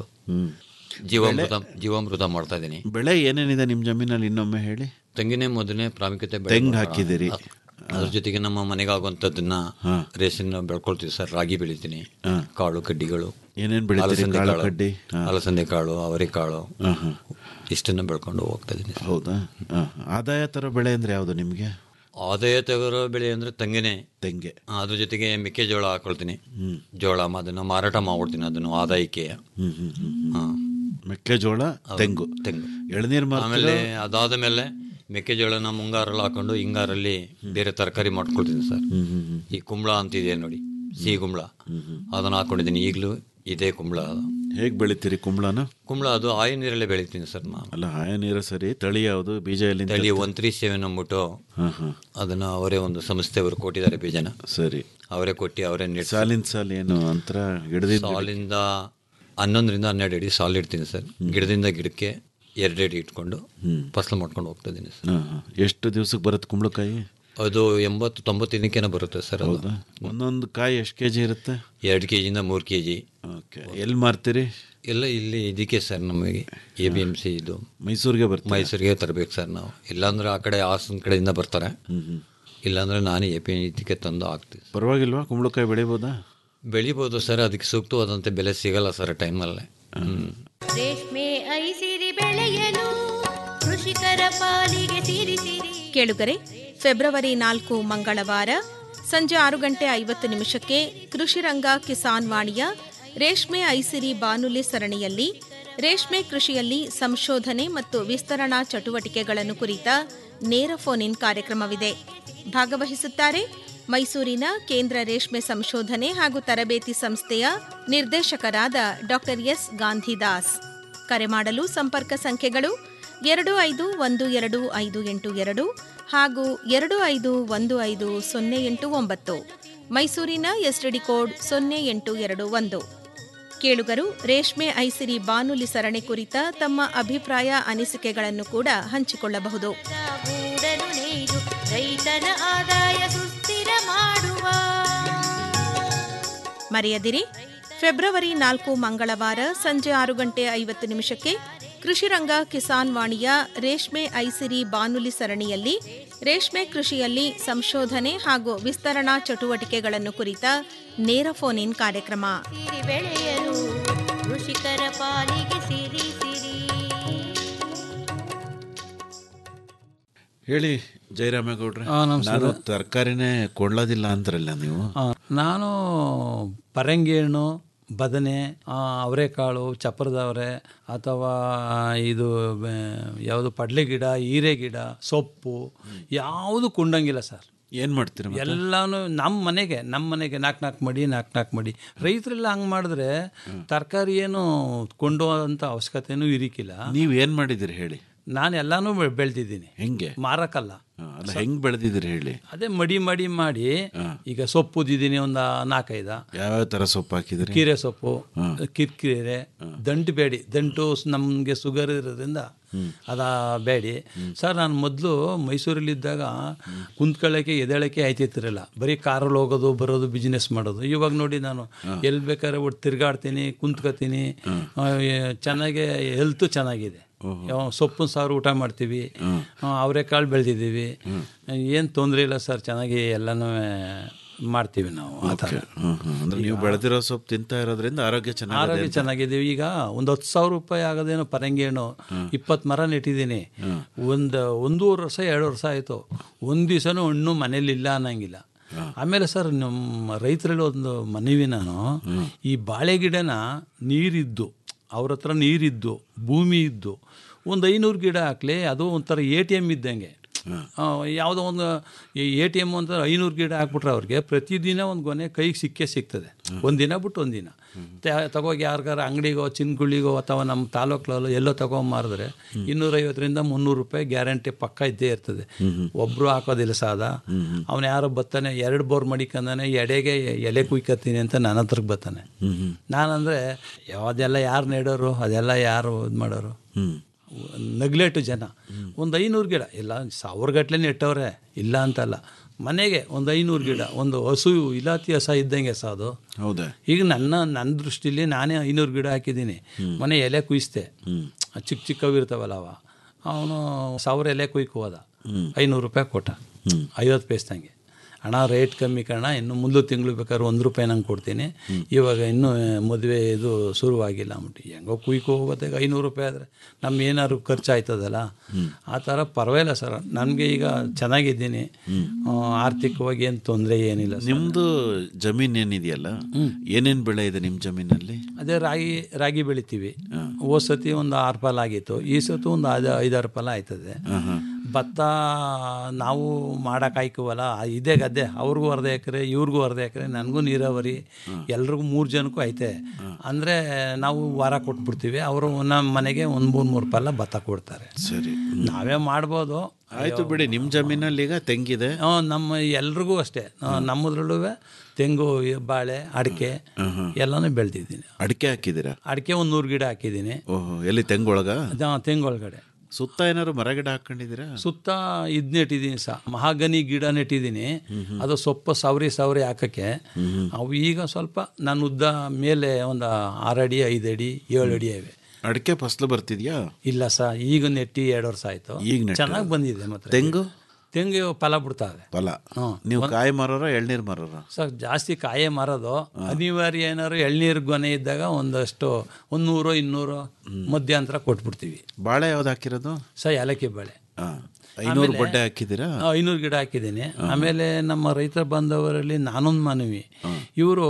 [SPEAKER 8] ಜೀವಾಮೃತ ಜೀವಾಮೃತ ಮಾಡ್ತಾ ಇದ್ದೀನಿ
[SPEAKER 7] ಬೆಳೆ ಏನೇನಿದೆ ನಿಮ್ಮ ಜಮೀನಲ್ಲಿ ಇನ್ನೊಮ್ಮೆ ಹೇಳಿ
[SPEAKER 8] ತೆಂಗಿನೇ ಮೊದಲನೇ ಪ್ರಾಮುಖ್ಯತೆ ಬೆಳೆ
[SPEAKER 7] ತೆಂಗು
[SPEAKER 8] ಗೊಬ್ಬರ.
[SPEAKER 7] ಹಾಕಿದ್ದೀರಿ.
[SPEAKER 8] ಅ- ಅದ್ರ ಜೊತೆಗೆ ನಮ್ಮ ಮನೆಗಾಗುವಂಥದ್ದನ್ನ ರೇಷನ್ ಬೆಳ್ಕೊಳ್ತೀವಿ ಸರ್ ರಾಗಿ ಬೆಳಿತೀನಿ ಕಾಳು ಕಡ್ಡಿಗಳು
[SPEAKER 7] ಏನೇನ್ ಬೆಳಿತೀರಿ?
[SPEAKER 8] ಅಲಸಂದೆ
[SPEAKER 7] ಕಾಳು
[SPEAKER 8] ಕಾಳು,
[SPEAKER 7] ಕಡ್ಡಿ? ಹಾ.
[SPEAKER 8] ಅಲಸಂದೆ ಕಾಳು ಅವರೆಕಾಳು
[SPEAKER 7] ಹಾ, ಹಾ.
[SPEAKER 8] ಇಷ್ಟನ್ನ ಬೆಳ್ಕೊಂಡು ಹೋಗ್ತಾ ಇದ್ದೀನಿ ಸರ್.
[SPEAKER 7] ಹೌದಾ ಹಾ. ಆದಾಯ ತರೋ ಬೆಳೆ ಅಂದ್ರೆ ಯಾವುದು ನಿಮಗೆ
[SPEAKER 8] ಆದಾಯ ತಗೋರೋ ಬೆಳೆ ಅಂದ್ರೆ ತೆಂಗಿನೇ
[SPEAKER 7] ತೆಂಗೆ
[SPEAKER 8] ಅದ್ರ ಜೊತೆಗೆ ಮೆಕ್ಕೆಜೋಳ ಹಾಕೊಳ್ತೀನಿ ಜೋಳ ಮ- ಅದನ್ನ ಮಾರಾಟ ಮಾಡ್ಬಿಡ್ತೀನಿ ಅದನ್ನು ಆದಾಯಕ್ಕೆ
[SPEAKER 7] ಹ್ಮ್ ಹ್ಮ್ ಹ್ಮ್
[SPEAKER 8] ಹಾ.
[SPEAKER 7] ಮೆಕ್ಕೆಜೋಳ ತೆಂಗು
[SPEAKER 8] ತೆಂಗು
[SPEAKER 7] ಎಳನೀರು
[SPEAKER 8] ಆಮೇಲೆ ಅದಾದ ಮೇಲೆ ಮೆಕ್ಕೆಜೋಳನ ಮುಂಗಾರಲ್ಲಿ ಹಾಕೊಂಡು ಹಿಂಗಾರಲ್ಲಿ ಬೇರೆ ತರಕಾರಿ ಮಾಡ್ಕೊಳ್ತೀನಿ ಸರ್ ಈ ಕುಂಬಳ ಅಂತಿದೆ ನೋಡಿ ಸಿಹಿ ಕುಂಬಳ ಅದನ್ನ ಹಾಕೊಂಡಿದ್ದೀನಿ ಈಗಲೂ ಇದೇ ಕುಂಬಳ
[SPEAKER 7] ಹೇಗೆ ಬೆಳಿತೀರಿ ಕುಂಬಳನ
[SPEAKER 8] ಕುಂಬಳ ಅದು ಆಯ ನೀರಲ್ಲೇ ಬೆಳಿತೀನಿ ಸರ್ ನಾನು
[SPEAKER 7] ಅಲ್ಲ ಹಾಯ ನೀರು ಸರಿ ತಳಿ ಯಾವುದು ಬೀಜ ಎಲ್ಲಿಂದ
[SPEAKER 8] ತಳಿ ಒನ್ ತ್ರೀ ಸೆವೆನ್ ಅಂದ್ಬಿಟ್ಟು
[SPEAKER 7] ಹಾ ಹಾ
[SPEAKER 8] ಅದನ್ನ ಅವರೇ ಒಂದು ಸಂಸ್ಥೆಯವರು ಕೊಟ್ಟಿದ್ದಾರೆ ಬೀಜನ
[SPEAKER 7] ಸರಿ
[SPEAKER 8] ಅವರೇ ಕೊಟ್ಟು ಅವರೇ ನೆಟ್
[SPEAKER 7] ಸಾಲಿನ ಸಾಲ್ ಏನು ಅಂತರ ಗಿಡದಿಂದ
[SPEAKER 8] ಸಾಲಿಂದ ಹನ್ನೊಂದರಿಂದ ಹನ್ನೆರಡು ಅಡಿ ಸಾಲ್ ಇಡ್ತೀನಿ ಸರ್ ಗಿಡದಿಂದ ಗಿಡಕ್ಕೆ ಎರಡು ಅಡಿ ಇಟ್ಕೊಂಡು ಫಸಲು ಮಾಡ್ಕೊಂಡು ಹೋಗ್ತಾ ಇದ್ದೀನಿ ಸರ್
[SPEAKER 7] ಹಾ, ಹಾ. ಎಷ್ಟು ದಿವ್ಸಕ್ಕೆ ಬರುತ್ತೆ ಕುಂಬಳಕಾಯಿ
[SPEAKER 8] ಅದು ಎಂಬತ್ತು ತೊಂಬತ್ತು ದಿನಕ್ಕೇನ ಬರುತ್ತೆ ಸರ್ ಅದು
[SPEAKER 7] ಹೌದಾ ಒಂದೊಂದು ಕಾಯಿ ಎಷ್ಟು ಕೆ ಜಿ ಇರುತ್ತೆ
[SPEAKER 8] ಎರಡು ಕೆ ಜಿಯಿಂದ ಮೂರು ಕೆ ಜಿ
[SPEAKER 7] ಓಕೆ ಎಲ್ಲಿ ಮಾರ್ತೀರಿ
[SPEAKER 8] ಎಲ್ಲ ಇಲ್ಲಿ ಇದಕ್ಕೆ ಸರ್ ನಮಗೆ ಎ ಬಿ ಎಮ್ ಸಿ ಇದು
[SPEAKER 7] ಮೈಸೂರಿಗೆ ಬರ್ತೀವಿ
[SPEAKER 8] ಮೈಸೂರಿಗೆ ತರಬೇಕು ಸರ್ ನಾವು ಇಲ್ಲಾಂದ್ರೆ ಆ ಕಡೆ ಹಾಸನ ಕಡೆಯಿಂದ ಬರ್ತಾರೆ ಇಲ್ಲಾಂದ್ರೆ ನಾನು ಎ ಪಿ ಇದಕ್ಕೆ ತಂದು ಹಾಕ್ತೀವಿ
[SPEAKER 7] ಪರವಾಗಿಲ್ವಾ ಕುಂಬಳಕಾಯಿ ಬೆಳಿಬೋದಾ
[SPEAKER 8] ಬೆಳಿಬೋದು ಸರ್ ಅದಕ್ಕೆ ಸೂಕ್ತವಾದಂತೆ ಬೆಲೆ ಸಿಗಲ್ಲ ಸರ್ ಟೈಮಲ್ಲೇ ಹ್ಮ್
[SPEAKER 10] ರೇಷ್ಮೆ ಐಸಿರಿ ಬೆಳೆಯಲು ಕೃಷಿಕರ ಪಾಲಿಗೆ ಸಿರಿ ಸಿರಿ
[SPEAKER 11] ಕೇಳುಗರೆ ಫೆಬ್ರವರಿ ನಾಲ್ಕು ಮಂಗಳವಾರ ಸಂಜೆ ಆರು ಗಂಟೆ ಐವತ್ತು ನಿಮಿಷಕ್ಕೆ ಕೃಷಿರಂಗ ಕಿಸಾನ್ ವಾಣಿಯ ರೇಷ್ಮೆ ಐಸಿರಿ ಬಾನುಲಿ ಸರಣಿಯಲ್ಲಿ ರೇಷ್ಮೆ ಕೃಷಿಯಲ್ಲಿ ಸಂಶೋಧನೆ ಮತ್ತು ವಿಸ್ತರಣಾ ಚಟುವಟಿಕೆಗಳನ್ನು ಕುರಿತ ನೇರ ಫೋನ್ ಇನ್ ಕಾರ್ಯಕ್ರಮವಿದೆ ಭಾಗವಹಿಸುತ್ತಾರೆ ಮೈಸೂರಿನ ಕೇಂದ್ರ ರೇಷ್ಮೆ ಸಂಶೋಧನೆ ಹಾಗೂ ತರಬೇತಿ ಸಂಸ್ಥೆಯ ನಿರ್ದೇಶಕರಾದ ಡಾಕ್ಟರ್ ಎಸ್ ಗಾಂಧಿದಾಸ್ ಕರೆ ಮಾಡಲು ಸಂಪರ್ಕ ಸಂಖ್ಯೆಗಳು ಎರಡು ಐದು ಒಂದು ಎರಡು ಐದು ಎಂಟು ಎರಡು ಹಾಗೂ ಎರಡು ಐದು ಒಂದು ಐದು ಸೊನ್ನೆ ಎಂಟು ಒಂಬತ್ತು ಮೈಸೂರಿನ ಎಸ್ಟಿಡಿ ಕೋಡ್ ಸೊನ್ನೆ ಎಂಟು ಎರಡು ಒಂದು ಕೇಳುಗರು ರೇಷ್ಮೆ ಐಸಿರಿ ಬಾನುಲಿ ಸರಣಿ ಕುರಿತ ತಮ್ಮ ಅಭಿಪ್ರಾಯ ಅನಿಸಿಕೆಗಳನ್ನು ಕೂಡ ಹಂಚಿಕೊಳ್ಳಬಹುದು
[SPEAKER 10] ಗೂಡನು ನೇಯ್ದು ರೈತನ ಆದಾಯ ಸುಸ್ಥಿರ ಮಾಡುವ
[SPEAKER 11] ಮರೆಯದಿರಿ ಫೆಬ್ರವರಿ ನಾಲ್ಕು ಮಂಗಳವಾರ ಸಂಜೆ ಆರು ಗಂಟೆ ಐವತ್ತು ನಿಮಿಷಕ್ಕೆ ಕೃಷಿರಂಗ ಕಿಸಾನ್ ವಾಣಿಯ ರೇಷ್ಮೆ ಐಸಿರಿ ಬಾನುಲಿ ಸರಣಿಯಲ್ಲಿ ರೇಷ್ಮೆ ಕೃಷಿಯಲ್ಲಿ ಸಂಶೋಧನೆ ಹಾಗೂ ವಿಸ್ತರಣಾ ಚಟುವಟಿಕೆಗಳನ್ನು ಕುರಿತ ನೇರ ಫೋನ್ ಇನ್ ಕಾರ್ಯಕ್ರಮ
[SPEAKER 10] ಸಿರಿ ಬೆಳೆಯಲು ಕೃಷಿಕರ ಪಾಲಿಗೆ ಸಿರಿ ಸಿರಿ
[SPEAKER 7] ಹೇಳಿ ಜಯರಾಮೇಗೌಡ್ರೆ
[SPEAKER 9] ಆ, ನಮಸ್ಕಾರ.
[SPEAKER 7] ನಾನು ತರಕಾರಿನೇ ಕೊಳ್ಳೋದಿಲ್ಲ ಅಂದ್ರಲ್ಲ ನೀವು
[SPEAKER 9] ಆ, ನಾನು ಪರಂಗಿ ಹಣ್ಣು ಬದನೆ ಆ, ಅವರೆಕಾಳು ಚಪ್ಪರದವರೆ ಅಥವಾ ಇದು ಆ, ಯಾವುದು ಪಡ್ಲೆ ಗಿಡ ಹೀರೆ ಗಿಡ ಸೊಪ್ಪು ಯಾವುದು ಕೊಂಡಂಗಿಲ್ಲ ಸರ್
[SPEAKER 7] ಏನ್ ಮಾಡ್ತೀರ ಮತ್ತೆ?
[SPEAKER 9] ಎಲ್ಲಾನು ನಮ್ಮ ಮನೆಗೆ ನಮ್ಮ ಮನೆಗೆ ನಾಲ್ಕು ನಾಲ್ಕು ಮಡಿ ನಾಲ್ಕು ನಾಲ್ಕು ಮಡಿ ರೈತರೆಲ್ಲ ಹಂಗೆ ಮಾಡಿದ್ರೆ ತರಕಾರಿ ಏನು ಕೊಂಡು ಅಂತ ಅವಶ್ಯಕತೆನೂ ಇರಿಕಿಲ್ಲ
[SPEAKER 7] ನೀವ್ ಏನ್ ಮಾಡಿದಿರಿ ಹೇಳಿ
[SPEAKER 9] ನಾನು ಎಲ್ಲಾನು ಬೆ- ಬೆಳ್ದಿದ್ದೀನಿ
[SPEAKER 7] ಹೆಂಗೆ
[SPEAKER 9] ಮಾರಕ್ಕಲ್ಲ
[SPEAKER 7] ಹಾ, ಅಲ್ಲ ಹೆಂಗ್ ಬೆಳೆದಿದ್ದೀರಿ ಹೇಳಿ
[SPEAKER 9] ಅದೇ ಮಡಿ ಮಡಿ ಮಾಡಿ ಈಗ ಸೊಪ್ಪು ಉದ್ದಿದ್ದೀನಿ ಒಂದು ನಾಲ್ಕೈದ
[SPEAKER 7] ಯಾವ್ಯಾವ ತರ ಸೊಪ್ಪು ಹಾಕಿದ್ರಿ
[SPEAKER 9] ಕೀರೆ ಸೊಪ್ಪು ಕಿರ್ಕಿರೆ ದಂಟು ಬೇಡಿ ದಂಟು ನಮಗೆ ಶುಗರ್ ಇರೋದ್ರಿಂದ ಅದ ಬೇಡಿ ಸರ್ ನಾನು ಮೊದಲು ಮೈಸೂರಲ್ಲಿದ್ದಾಗ ಕುಂತ್ಕೊಳ್ಳೋಕೆ ಎದ್ದೇಳಕ್ಕೆ ಆಯ್ತಿತ್ತಿರಲ್ಲ ಬರೀ ಕಾರಲ್ಲಿ ಹೋಗೋದು ಬರೋದು ಬಿಸ್ನೆಸ್ ಮಾಡೋದು ಇವಾಗ ನೋಡಿ ನಾನು ಎಲ್ಲಿ ಬೇಕಾದ್ರೆ ಒಟ್ಟು ತಿರ್ಗಾಡ್ತೀನಿ ಕುಂತ್ಕೋತೀನಿ ಆ, ಏ- ಚೆನ್ನಾಗೆ ಹೆಲ್ತು ಚೆನ್ನಾಗಿದೆ ಯಾವ- ಸೊಪ್ಪಿನ ಸಾರು ಊಟ ಮಾಡ್ತೀವಿ ಆ, ಅವರೆಕಾಳು ಬೆಳೆದಿದ್ದೀವಿ ಏನು ತೊಂದರೆ ಇಲ್ಲ ಸರ್ ಚೆನ್ನಾಗಿ ಎಲ್ಲನೂ ಮಾಡ್ತೀವಿ ನಾವು ಆ ಥರ
[SPEAKER 7] ಹ್ಮ್, ಹ್ಮ್. ಅಂದ್ರೆ ನೀವು ಬೆಳೆದಿರೋ ಸೊಪ್ಪು ತಿಂತಾ ಇರೋದ್ರಿಂದ ಆರೋಗ್ಯ ಚೆನ್ನಾಗಿದೆ
[SPEAKER 9] ಆರೋಗ್ಯ
[SPEAKER 7] ಅಂತ.
[SPEAKER 9] ಚೆನ್ನಾಗಿದ್ದೀವಿ ಈಗ ಒಂದು ಹತ್ತು ಸಾವಿರ ರೂಪಾಯಿ ಆಗೋದೇನೋ ಪರಂಗಿ ಹಣ್ಣು ಇಪ್ಪತ್ತು ಮರ ನೆಟ್ಟಿದ್ದೀನಿ ಒಂದು ಒಂದೂವರೆ ವರ್ಷ ಎರಡು ವರ್ಷ ಆಯಿತು ಒಂದು ದಿವಸನೂ ಹಣ್ಣು ಮನೇಲಿ ಇಲ್ಲ ಅನ್ನಂಗಿಲ್ಲ ಆಮೇಲೆ ಸರ್ ನಮ್ಮ ರೈತರಲ್ಲಿ ಒಂದು ಮನವಿ ನಾನು ಈ ಬಾಳೆ ಗಿಡನ ನೀರಿದ್ದು ಅವ್ರ ಹತ್ರ ನೀರಿದ್ದು ಭೂಮಿ ಇದ್ದು ಒಂದು ಐನೂರು ಗಿಡ ಹಾಕ್ಲಿ ಅದು ಒಂಥರ ಎ ಟಿ ಎಮ್ ಇದ್ದಂಗೆ ಆ, ಯಾವುದೋ ಒಂದು ಎ ಟಿ ಎಮ್ ಅಂತ ಐನೂರು ಗಿಡ ಹಾಕ್ಬಿಟ್ರೆ ಅವ್ರಿಗೆ ಪ್ರತಿದಿನ ಒಂದು ಗೊನೆ ಕೈಗೆ ಸಿಕ್ಕೇ ಸಿಗ್ತದೆ ಒಂದಿನ ಬಿಟ್ಟು ಒಂದಿನ ತ- ತಗೋಗಿ ಯಾರಿಗಾರ ಅಂಗಡಿಗೋ ಚಿನ್ಗುಳಿಗೋ ಅಥವಾ ನಮ್ಮ ತಾಲೂಕಲ್ಲೋ ಎಲ್ಲೋ ತಗೊಂಡ್ ಮಾರಿದ್ರೆ ಇನ್ನೂರೈವತ್ತರಿಂದ ಮುನ್ನೂರು ರೂಪಾಯಿ ಗ್ಯಾರಂಟಿ ಪಕ್ಕ ಇದ್ದೇ ಇರ್ತದೆ ಒಬ್ಬರು ಹಾಕೋದಿಲ್ಲ ಸಾದ ಅವನು ಯಾರೋ ಬರ್ತಾನೆ ಎರಡು ಬೋರ್ ಮಡಿಕಂದಾನೆ ಎಡೆಗೆ ಎಲೆ ಕುಯ್ಕತ್ತೀನಿ ಅಂತ ನನ್ನ ಹತ್ರಕ್ಕೆ ಬರ್ತಾನೆ ನಾನಂದರೆ ಅದೆಲ್ಲ ಯಾರು ನೆಡೋರು ಅದೆಲ್ಲ ಯಾರು ಇದು ಮಾಡೋರು ನಗ್ಲೇಟು ಜನ ಒಂದು ಐನೂರು ಗಿಡ ಇಲ್ಲ ಸಾವಿರ ಗಟ್ಟಲೆ ನೆಟ್ಟವ್ರೆ ಇಲ್ಲ ಅಂತಲ್ಲ ಮನೆಗೆ ಒಂದು ಐನೂರು ಗಿಡ ಒಂದು ಹಸು ಇಲಾತಿ ಹಸ ಇದ್ದಂಗೆ ಸ ಅದು
[SPEAKER 7] ಹೌದಾ
[SPEAKER 9] ಈಗ ನನ್ನ ನನ್ನ ದೃಷ್ಟಿಲಿ ನಾನೇ ಐನೂರು ಗಿಡ ಹಾಕಿದ್ದೀನಿ ಮನೆ ಎಲೆ ಕುಯ್ಸ್ದೆ ಚಿಕ್ಕ ಚಿಕ್ಕವು ಇರ್ತಾವಲ್ಲ ಅವ ಅವನು ಸಾವಿರ ಎಲೆ ಕುಯ್ಕು ಹೋದ ಐನೂರು ರೂಪಾಯಿ ಕೊಟ್ಟ ಐವತ್ತು ಪೈಸ್ದಂಗೆ ಹಣ ರೇಟ್ ಕಮ್ಮಿ ಕಾರಣ ಇನ್ನು ಮುಂದೆ ತಿಂಗಳು ಬೇಕಾದ್ರೆ ಒಂದು ರೂಪಾಯಿ ನಂಗೆ ಕೊಡ್ತೀನಿ ಇವಾಗ ಇನ್ನೂ ಮದುವೆ ಇದು ಶುರುವಾಗಿಲ್ಲ ಅಂದ್ಬಿಟ್ಟು ಹೆಂಗೋ ಕುಯ್ಕೊ ಹೋಗುತ್ತೆ ಐನೂರು ರೂಪಾಯಿ ಆದರೆ ನಮ್ಮ ಏನಾದ್ರು ಖರ್ಚು ಆಯ್ತದಲ್ಲ ಆ ಥರ ಪರವಾಗಿಲ್ಲ ಸರ್ ನನಗೆ ಈಗ ಚೆನ್ನಾಗಿದ್ದೀನಿ ಆ, ಆರ್ಥಿಕವಾಗಿ ಏನು ತೊಂದರೆ ಏನಿಲ್ಲ ಸರ್.
[SPEAKER 7] ನಿಮ್ದು ಜಮೀನ್ ಏನಿದೆಯಲ್ಲ ಏನೇನ್ ಬೆಳೆ ಇದೆ ನಿಮ್ ಜಮೀನಲ್ಲಿ
[SPEAKER 9] ಅದೇ ರಾಗಿ ರಾಗಿ ಬೆಳಿತೀವಿ ಹೋದ್ ಸತಿ ಒಂದು ಆರು ಫಲ ಆಗಿತ್ತು ಈ ಸತಿ ಒಂದು ಐದು ಐದಾರು ಫಲ ಆಯ್ತದೆ ಭತ್ತ ನಾವು ಮಾಡಕ್ ಆಯ್ಕವಲ್ಲ ಇದೇ ಗದ್ದೆ ಅವ್ರಿಗೂ ಅರ್ಧ ಎಕರೆ ಇವ್ರಿಗೂ ಅರ್ಧ ಎಕರೆ ನನಗೂ ನೀರಾವರಿ ಎಲ್ರಿಗೂ ಮೂರು ಜನಕ್ಕೂ ಐತೆ ಅಂದರೆ ನಾವು ವಾರ ಕೊಟ್ಬಿಡ್ತೀವಿ ಅವರು ನಮ್ಮ ಮನೆಗೆ ಒಂದು ಮೂರು ಮೂರು ಫಲ ಭತ್ತ ಕೊಡ್ತಾರೆ
[SPEAKER 7] ಸರಿ
[SPEAKER 9] ನಾವೇ ಮಾಡ್ಬೋದು
[SPEAKER 7] ಆಯ್ತು ಬಿಡಿ ನಿಮ್ ಜಮೀನಲ್ಲಿ ಈಗ ತೆಂಗಿದೆ
[SPEAKER 9] ಹ್ಮ್, ನಮ್ಮ ಎಲ್ರಿಗೂ ಅಷ್ಟೇ ನಮ್ಮದ್ರಲ್ಲೂ ತೆಂಗು ಬಾಳೆ ಅಡಿಕೆ ಎಲ್ಲನೂ ಬೆಳೆದಿದ್ದೀನಿ
[SPEAKER 7] ಅಡಿಕೆ ಹಾಕಿದ್ದೀರಾ
[SPEAKER 9] ಅಡಿಕೆ ಒಂದು ನೂರು ಗಿಡ ಹಾಕಿದ್ದೀನಿ
[SPEAKER 7] ಓಹೋ ಎಲ್ಲಿ ತೆಂಗೊಳಗ
[SPEAKER 9] ಅದು ತೆಂಗೊಳಗಡೆ
[SPEAKER 7] ಸುತ್ತ ಏನಾದ್ರು ಮರ ಗಿಡ ಹಾಕೊಂಡಿದ್ದೀರಾ
[SPEAKER 9] ಸುತ್ತ ಇದ್ ನೆಟ್ಟಿದ್ದೀನಿ ಸಹ ಮಹಾಗನಿ ಗಿಡ ನೆಟ್ಟಿದ್ದೀನಿ ಅದು ಸೊಪ್ಪು ಸಾವಿರಿ ಸಾವಿರಿ ಹಾಕಕ್ಕೆ ಅವು ಈಗ ಸ್ವಲ್ಪ ನನ್ನ ಉದ್ದ ಮೇಲೆ ಒಂದು ಆರಡಿ ಐದು ಅಡಿ ಏಳು ಅಡಿ ಇವೆ
[SPEAKER 7] ಅಡಿಕೆ ಫಸಲು ಬರ್ತಿದ್ಯಾ
[SPEAKER 9] ಇಲ್ಲ ಸಹ ಈಗ ನೆಟ್ಟಿ ಎರಡು ವರ್ಷ ಆಯ್ತು
[SPEAKER 7] ಈಗ ನೆಟ್ಟಿರೋದು.
[SPEAKER 9] ಚೆನ್ನಾಗಿ ಬಂದಿದೆ ಮತ್ತೆ
[SPEAKER 7] ತೆಂಗು
[SPEAKER 9] ತೆಂಗು ಫಲ ಬಿಡ್ತಾವೆ
[SPEAKER 7] ಫಲ
[SPEAKER 9] ಹ್ಮ್.
[SPEAKER 7] ನೀವು ಕಾಯಿ ಮರೋರ ಎಳ್ನೀರ್ ಮರೋರ
[SPEAKER 9] ಸರ್ ಜಾಸ್ತಿ ಕಾಯೇ ಮಾರೋದು ಅನಿವಾರ್ಯ ಏನಾದ್ರು ಎಳ್ನೀರು ಗೊನೆ ಇದ್ದಾಗ ಒಂದಷ್ಟು ಒಂದು ನೂರು ಇನ್ನೂರು ಮಧ್ಯಂತರ ಕೊಟ್ಬಿಡ್ತೀವಿ
[SPEAKER 7] ಬಾಳೆ ಯಾವ್ದು ಹಾಕಿರೋದು
[SPEAKER 9] ಸ ಏಲಕ್ಕಿ ಬಾಳೆ
[SPEAKER 7] ಹಾ. ಐನೂರು
[SPEAKER 9] ಆಮೇಲೆ-
[SPEAKER 7] ಬಡ್ಡೆ ಹಾಕಿದ್ದೀರಾ
[SPEAKER 9] ಆ, ಐನೂರು ಗಿಡ ಹಾಕಿದ್ದೀನಿ ಆಮೇಲೆ ನಮ್ಮ ರೈತ ಬಾಂಧವರಲ್ಲಿ ನಾನೊಂದು ಮನವಿ ಇವರು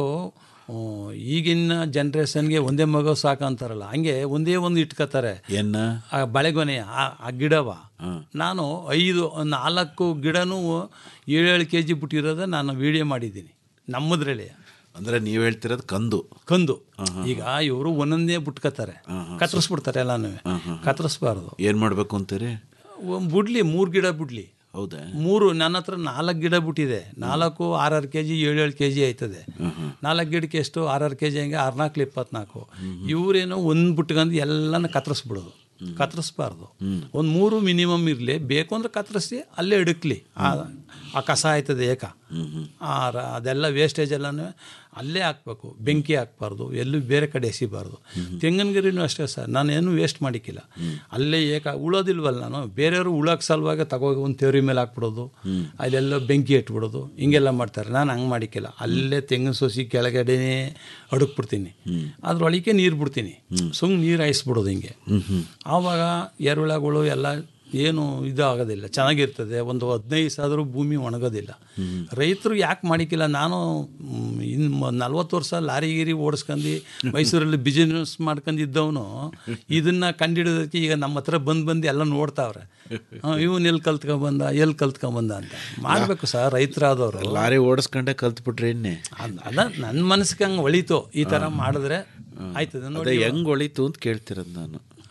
[SPEAKER 9] ಈಗಿನ ಜನ್ರೇಷನ್ಗೆ ಒಂದೇ ಮಗು ಸಾಕಂತಾರಲ್ಲ ಹಂಗೆ ಒಂದೇ ಒಂದು ಇಟ್ಕೋತಾರೆ
[SPEAKER 7] ಎನ್ನ
[SPEAKER 9] ಆ ಬಳೆಗೊನೆ ಆ ಆ ಗಿಡವ ನಾನು ಐದು ನಾಲ್ಕು ಗಿಡನೂ ಏಳೇಳು ಕೆ ಜಿ ಬಿಟ್ಟಿರೋದ ನಾನು ವಿಡಿಯೋ ಮಾಡಿದ್ದೀನಿ ನಮ್ಮದ್ರಲ್ಲಿ
[SPEAKER 7] ಅಂದ್ರೆ ನೀವ್ ಹೇಳ್ತಿರೋದು ಕಂದು
[SPEAKER 9] ಕಂದು ಈಗ ಇವರು ಒಂದೊಂದೇ ಬಿಟ್ಕೋತಾರೆ ಕತ್ತರಿಸ್ಬಿಡ್ತಾರೆ ಎಲ್ಲಾನು ಕತ್ತರಿಸ್ಬಾರ್ದು
[SPEAKER 7] ಏನ್ ಮಾಡ್ಬೇಕು ಅಂತೀರಿ
[SPEAKER 9] ಒಂದ್ ಬಿಡ್ಲಿ ಮೂರು ಗಿಡ ಬಿಡ್ಲಿ
[SPEAKER 7] ಹೌದಾ
[SPEAKER 9] ಮೂರು ನನ್ನ ಹತ್ರ ನಾಲ್ಕು ಗಿಡ ಬಿಟ್ಟಿದೆ ನಾಲ್ಕು ಆರಾರು ಕೆ ಜಿ ಏಳೇಳು ಕೆ ಜಿ ಆಯ್ತದೆ ನಾಲ್ಕು ಗಿಡಕ್ಕೆ ಎಷ್ಟು ಆರಾರು ಕೆ ಜಿ ಹಂಗೆ ಆರ್ನಾಲ್ಕು ಇಪ್ಪತ್ನಾಲ್ಕು ಇವರೇನೋ ಒಂದು ಬಿಟ್ಕೊಂಡು ಎಲ್ಲನ ಕತ್ತರಿಸ್ಬಿಡೋದು ಕತ್ತರಿಸ್ಬಾರ್ದು ಒಂದು ಮೂರು ಮಿನಿಮಮ್ ಇರಲಿ ಬೇಕು ಅಂದ್ರೆ ಕತ್ತರಿಸಿ ಅಲ್ಲೇ ಇಡಕ್ಲಿ ಆ ಆ ಕಸ ಆಯ್ತದೆ ಏಕ ಆ ರ- ಅದೆಲ್ಲ ವೇಸ್ಟೇಜ್ ಎಲ್ಲನೂ ಅಲ್ಲೇ ಹಾಕ್ಬೇಕು ಬೆಂಕಿ ಹಾಕ್ಬಾರ್ದು ಎಲ್ಲೂ ಬೇರೆ ಕಡೆ ಎಸಿಬಾರ್ದು ತೆಂಗಿನ ಗಿರಿನೂ ಅಷ್ಟೇ ಸರ್ ನಾನು ಏನು ವೇಸ್ಟ್ ಮಾಡಿಕ್ಕಿಲ್ಲ ಅಲ್ಲೇ ಏಕ ಉಳೋದಿಲ್ವಲ್ಲ ನಾನು ಬೇರೆಯವರು ಉಳೋಕೆ ಸಲುವಾಗಿ ತಗೋಗಿ ಒಂದು ತೇರಿ ಮೇಲೆ ಹಾಕ್ಬಿಡೋದು ಅಲ್ಲೆಲ್ಲ ಬೆಂಕಿ ಇಟ್ಬಿಡೋದು ಹಿಂಗೆಲ್ಲ ಮಾಡ್ತಾರೆ ನಾನು ಹಂಗೆ ಮಾಡಿಕ್ಕಿಲ್ಲ ಅಲ್ಲೇ ತೆಂಗಿನ ಸೊಸಿ ಕೆಳಗಡೆನೇ ಅಡುಕ್ಬಿಡ್ತೀನಿ ಅದ್ರೊಳಗೆ ನೀರು ಬಿಡ್ತೀನಿ ಸುಮ್ಮನೆ ನೀರು ಹಾಯಿಸ್ಬಿಡೋದು ಹಿಂಗೆ ಆವಾಗ ಎರುಳಗಳು ಎಲ್ಲ ಏನು ಇದು ಆಗೋದಿಲ್ಲ ಚೆನ್ನಾಗಿರ್ತದೆ ಒಂದು ಹದಿನೈದು ಸಾವಿರ ಭೂಮಿ ಒಣಗೋದಿಲ್ಲ ರೈತರು ಯಾಕೆ ಮಾಡಿಕ್ಕಿಲ್ಲ ನಾನು ಮ್, ಇನ್ನು ನಲ್ವತ್ತು ವರ್ಷ ಲಾರಿ ಗೀರಿ ಓಡಿಸ್ಕೊಂಡು ಮೈಸೂರಲ್ಲಿ ಬಿಸಿನೆಸ್ ಮಾಡ್ಕೊಂಡಿದ್ದವನು ಇದನ್ನ ಕಂಡಿಡಿದಕ್ಕೆ ಈಗ ನಮ್ಮ ಹತ್ರ ಬಂದು ಬಂದು ಎಲ್ಲ ನೋಡ್ತಾವ್ರೆ ಇವನು ಎಲ್ಲಿ ಕಲ್ತ್ಕೊಂಬಂದ ಎಲ್ಲಿ ಕಲ್ತ್ಕೊಂಬಂದ ಅಂತ ಮಾಡಬೇಕು ಸರ್ ರೈತರಾದವರು
[SPEAKER 7] ಲಾರಿ ಓಡಿಸ್ಕೊಂಡೆ ಕಲ್ತ್ಬಿಟ್ರೆ ಇನ್ನೇ
[SPEAKER 9] ಅದ ನನ್ನ ಮನಸ್ಸಿಗೆ ಹಂಗೆ ಒಳಿತು ಈ ಥರ ಮಾಡಿದ್ರೆ ಆಯ್ತದೆ
[SPEAKER 7] ಅದೇ
[SPEAKER 9] ನೋಡಿ
[SPEAKER 7] ಹೆಂಗ್ ಒಳಿತು ಅಂತ ಕೇಳ್ತಿರೋದು ನಾನು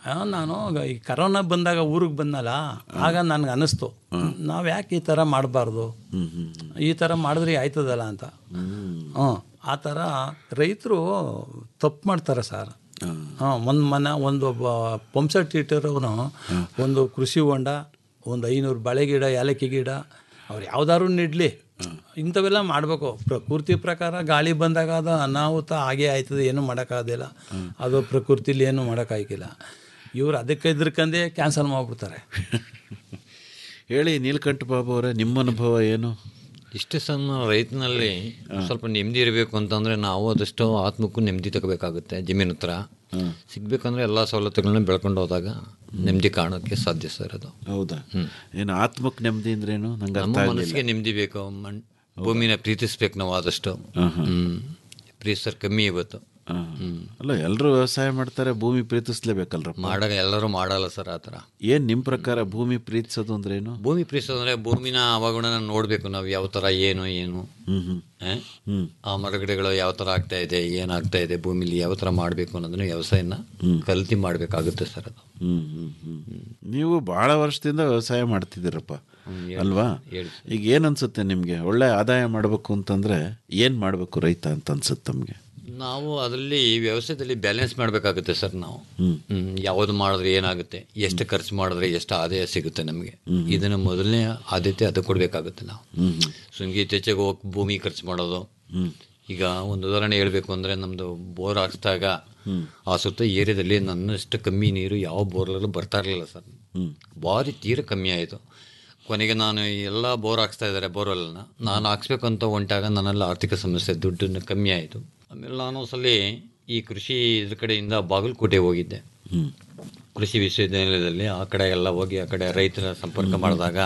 [SPEAKER 9] ಆ, ನಾನು ಈ ಕರೋನಾ ಬಂದಾಗ ಊರಿಗೆ ಬಂದಲ್ಲ ಆಗ ನನಗೆ ಅನ್ನಿಸ್ತು ನಾವು ಯಾಕೆ ಈ ಥರ ಮಾಡಬಾರ್ದು ಈ ಥರ ಮಾಡಿದ್ರೆ ಆಯ್ತದಲ್ಲ ಅಂತ ಹ್ಞೂ ಆ ಥರ ರೈತರು ತಪ್ಪು ಮಾಡ್ತಾರೆ ಸರ್ ಹಾಂ ಒಂದು ಮನ ಒಂದು ಒಬ್ಬ ಪಂಪ್ಸೆಟ್ ಇಟ್ಟರು ಅವನು ಒಂದು ಕೃಷಿ ಹೊಂಡ ಒಂದು ಐನೂರು ಬಾಳೆ ಗಿಡ ಏಲಕ್ಕಿ ಗಿಡ ಅವ್ರು ಯಾವ್ದಾದ್ರು ನೆಡ್ಲಿ ಇಂಥವೆಲ್ಲ ಮಾಡಬೇಕು ಪ್ರಕೃತಿ ಪ್ರಕಾರ ಗಾಳಿ ಬಂದಾಗ ಅದು ಅನಾಹುತ ಹಾಗೇ ಆಯ್ತದೆ ಏನು ಮಾಡೋಕ್ಕಾಗೋದಿಲ್ಲ ಅದು ಪ್ರಕೃತಿಲಿ ಏನು ಮಾಡೋಕ್ಕಾಗಿಲ್ಲ ಇವ್ರು ಅದಕ್ಕೆ ಹೆದರ್ಕಂದೇ ಕ್ಯಾನ್ಸಲ್ ಮಾಡಿಬಿಡ್ತಾರೆ
[SPEAKER 7] ಹೇಳಿ ನೀಲಕಂಠ ಬಾಬು ಅವರೇ ನಿಮ್ಮ ಅನುಭವ ಏನು
[SPEAKER 8] ಇಷ್ಟೇ ಸಣ್ಣ ರೈತನಲ್ಲಿ ಸ್ವಲ್ಪ ನೆಮ್ಮದಿ ಇರಬೇಕು ಅಂತಂದ್ರೆ ನಾವು ಅದಷ್ಟು ಆತ್ಮಕ್ಕೂ ನೆಮ್ಮದಿ ತಗೋಬೇಕಾಗುತ್ತೆ ಜಮೀನು ಹತ್ರ ಸಿಗ್ಬೇಕಂದ್ರೆ ಎಲ್ಲ ಸವಲತ್ತುಗಳನ್ನ ಬೆಳ್ಕೊಂಡು ಹೋದಾಗ ನೆಮ್ಮದಿ ಕಾಣೋಕ್ಕೆ ಸಾಧ್ಯ ಸರ್ ಅದು
[SPEAKER 7] ಹೌದಾ ಏನು ಆತ್ಮಕ್ ನೆಮ್ಮದಿ ಅಂದ್ರೇನು ನಂಗೆ ಅರ್ಥ
[SPEAKER 8] ನಮ್ಮ
[SPEAKER 7] ಆಗಲಿಲ್ಲ
[SPEAKER 8] ಮನಸ್ಸಿಗೆ ನೆಮ್ಮದಿ ಬೇಕು ಮಣ್ ಭೂಮಿನ ಪ್ರೀತಿಸ್ಬೇಕು ನಾವು ಆದಷ್ಟು ಹ್ಮ್ ಪ್ರೀತಿಸೋರು ಕಮ್ಮಿ ಇವತ್ತು
[SPEAKER 7] ಅಲ್ಲ ಎಲ್ಲರೂ ವ್ಯವಸಾಯ ಮಾಡ್ತಾರೆ ಭೂಮಿ ಪ್ರೀತಿಸ್ಲೇಬೇಕಲ್ರಪ್ಪ
[SPEAKER 8] ಮಾಡಾಗ ಎಲ್ಲರೂ ಮಾಡಲ್ಲ ಸರ್ ಆ ಥರ
[SPEAKER 7] ಏನ್ ನಿಮ್ ಪ್ರಕಾರ ಭೂಮಿ ಪ್ರೀತಿಸೋದು ಅಂದ್ರೇನು
[SPEAKER 8] ಭೂಮಿ ಪ್ರೀತಿಸೋದಂದ್ರೆ ಭೂಮಿನ ಅವಗುಣನ ನೋಡಬೇಕು ನಾವು ಯಾವ ಥರ ಏನು ಏನು ಆ? ಆ ಮರಗಿಡಗಳು ಯಾವ ಥರ ಆಗ್ತಾ ಇದೆ ಏನಾಗ್ತಾ ಇದೆ ಭೂಮಿಲಿ ಯಾವ ಥರ ಮಾಡಬೇಕು ಅನ್ನೋದನ್ನ ವ್ಯವಸಾಯನ ಕಲ್ತಿ ಮಾಡಬೇಕಾಗುತ್ತೆ ಸರ್ ಅದು
[SPEAKER 7] ಹ್ಮ್ ಹ್ಮ್ ಹ್ಮ್ ನೀವು ಬಹಳ ವರ್ಷದಿಂದ ವ್ಯವಸಾಯ ಮಾಡ್ತಿದ್ದೀರಪ್ಪ ಅಲ್ವಾ ಈಗ ಏನ್ ಅನ್ಸುತ್ತೆ ನಿಮ್ಗೆ ಒಳ್ಳೆ ಆದಾಯ ಮಾಡ್ಬೇಕು ಅಂತಂದ್ರೆ ಏನ್ ಮಾಡ್ಬೇಕು ರೈತ ಅಂತ ಅನ್ಸುತ್ತೆ ತಮ್ಗೆ
[SPEAKER 8] ನಾವು ಅದರಲ್ಲಿ ವ್ಯವಸಾಯದಲ್ಲಿ ಬ್ಯಾಲೆನ್ಸ್ ಮಾಡಬೇಕಾಗುತ್ತೆ ಸರ್ ನಾವು ಹ್ಮ್, ಯಾವುದು ಮಾಡಿದ್ರೆ ಏನಾಗುತ್ತೆ ಎಷ್ಟು ಖರ್ಚು ಮಾಡಿದ್ರೆ ಎಷ್ಟು ಆದಾಯ ಸಿಗುತ್ತೆ ನಮಗೆ ಇದನ್ನ ಮೊದಲನೇ ಆದ್ಯತೆ ಅದು ಕೊಡಬೇಕಾಗುತ್ತೆ ನಾವು ಸುಂಗಿ ಇತ್ತೀಚೆಗೆ ಹೋಗಿ ಭೂಮಿ ಖರ್ಚು ಮಾಡೋದು ಈಗ ಒಂದು ಉದಾಹರಣೆ ಹೇಳಬೇಕು ಅಂದರೆ ನಮ್ಮದು ಬೋರ್ ಹಾಕ್ಸಿದಾಗ ಆ ಸುತ್ತ ಏರಿಯಾದಲ್ಲಿ ನನ್ನಷ್ಟು ಕಮ್ಮಿ ನೀರು ಯಾವ ಬೋರ್ಲಲ್ಲೂ ಬರ್ತಾ ಇರಲಿಲ್ಲ ಸರ್ ಭಾರಿ ತೀರ ಕಮ್ಮಿ ಆಯಿತು ಕೊನೆಗೆ ನಾನು ಎಲ್ಲ ಬೋರ್ ಹಾಕ್ಸ್ತಾ ಇದ್ದಾರೆ ಬೋರ್ವೆಲ್ನ ನಾನು ಹಾಕ್ಸ್ಬೇಕು ಅಂತ ಹೊಂಟಾಗ ನನ್ನೆಲ್ಲ ಆರ್ಥಿಕ ಸಮಸ್ಯೆ ದುಡ್ಡು ಕಮ್ಮಿ ಆಯಿತು ಆಮೇಲೆ ನಾನು ಸಲ ಈ ಕೃಷಿ ಇದ್ರ ಕಡೆಯಿಂದ ಬಾಗಲಕೋಟೆ ಹೋಗಿದ್ದೆ ಕೃಷಿ ವಿಶ್ವವಿದ್ಯಾನಿಲಯದಲ್ಲಿ ಆ ಕಡೆ ಎಲ್ಲ ಹೋಗಿ ಆ ಕಡೆ ರೈತರ ಸಂಪರ್ಕ ಮಾಡಿದಾಗ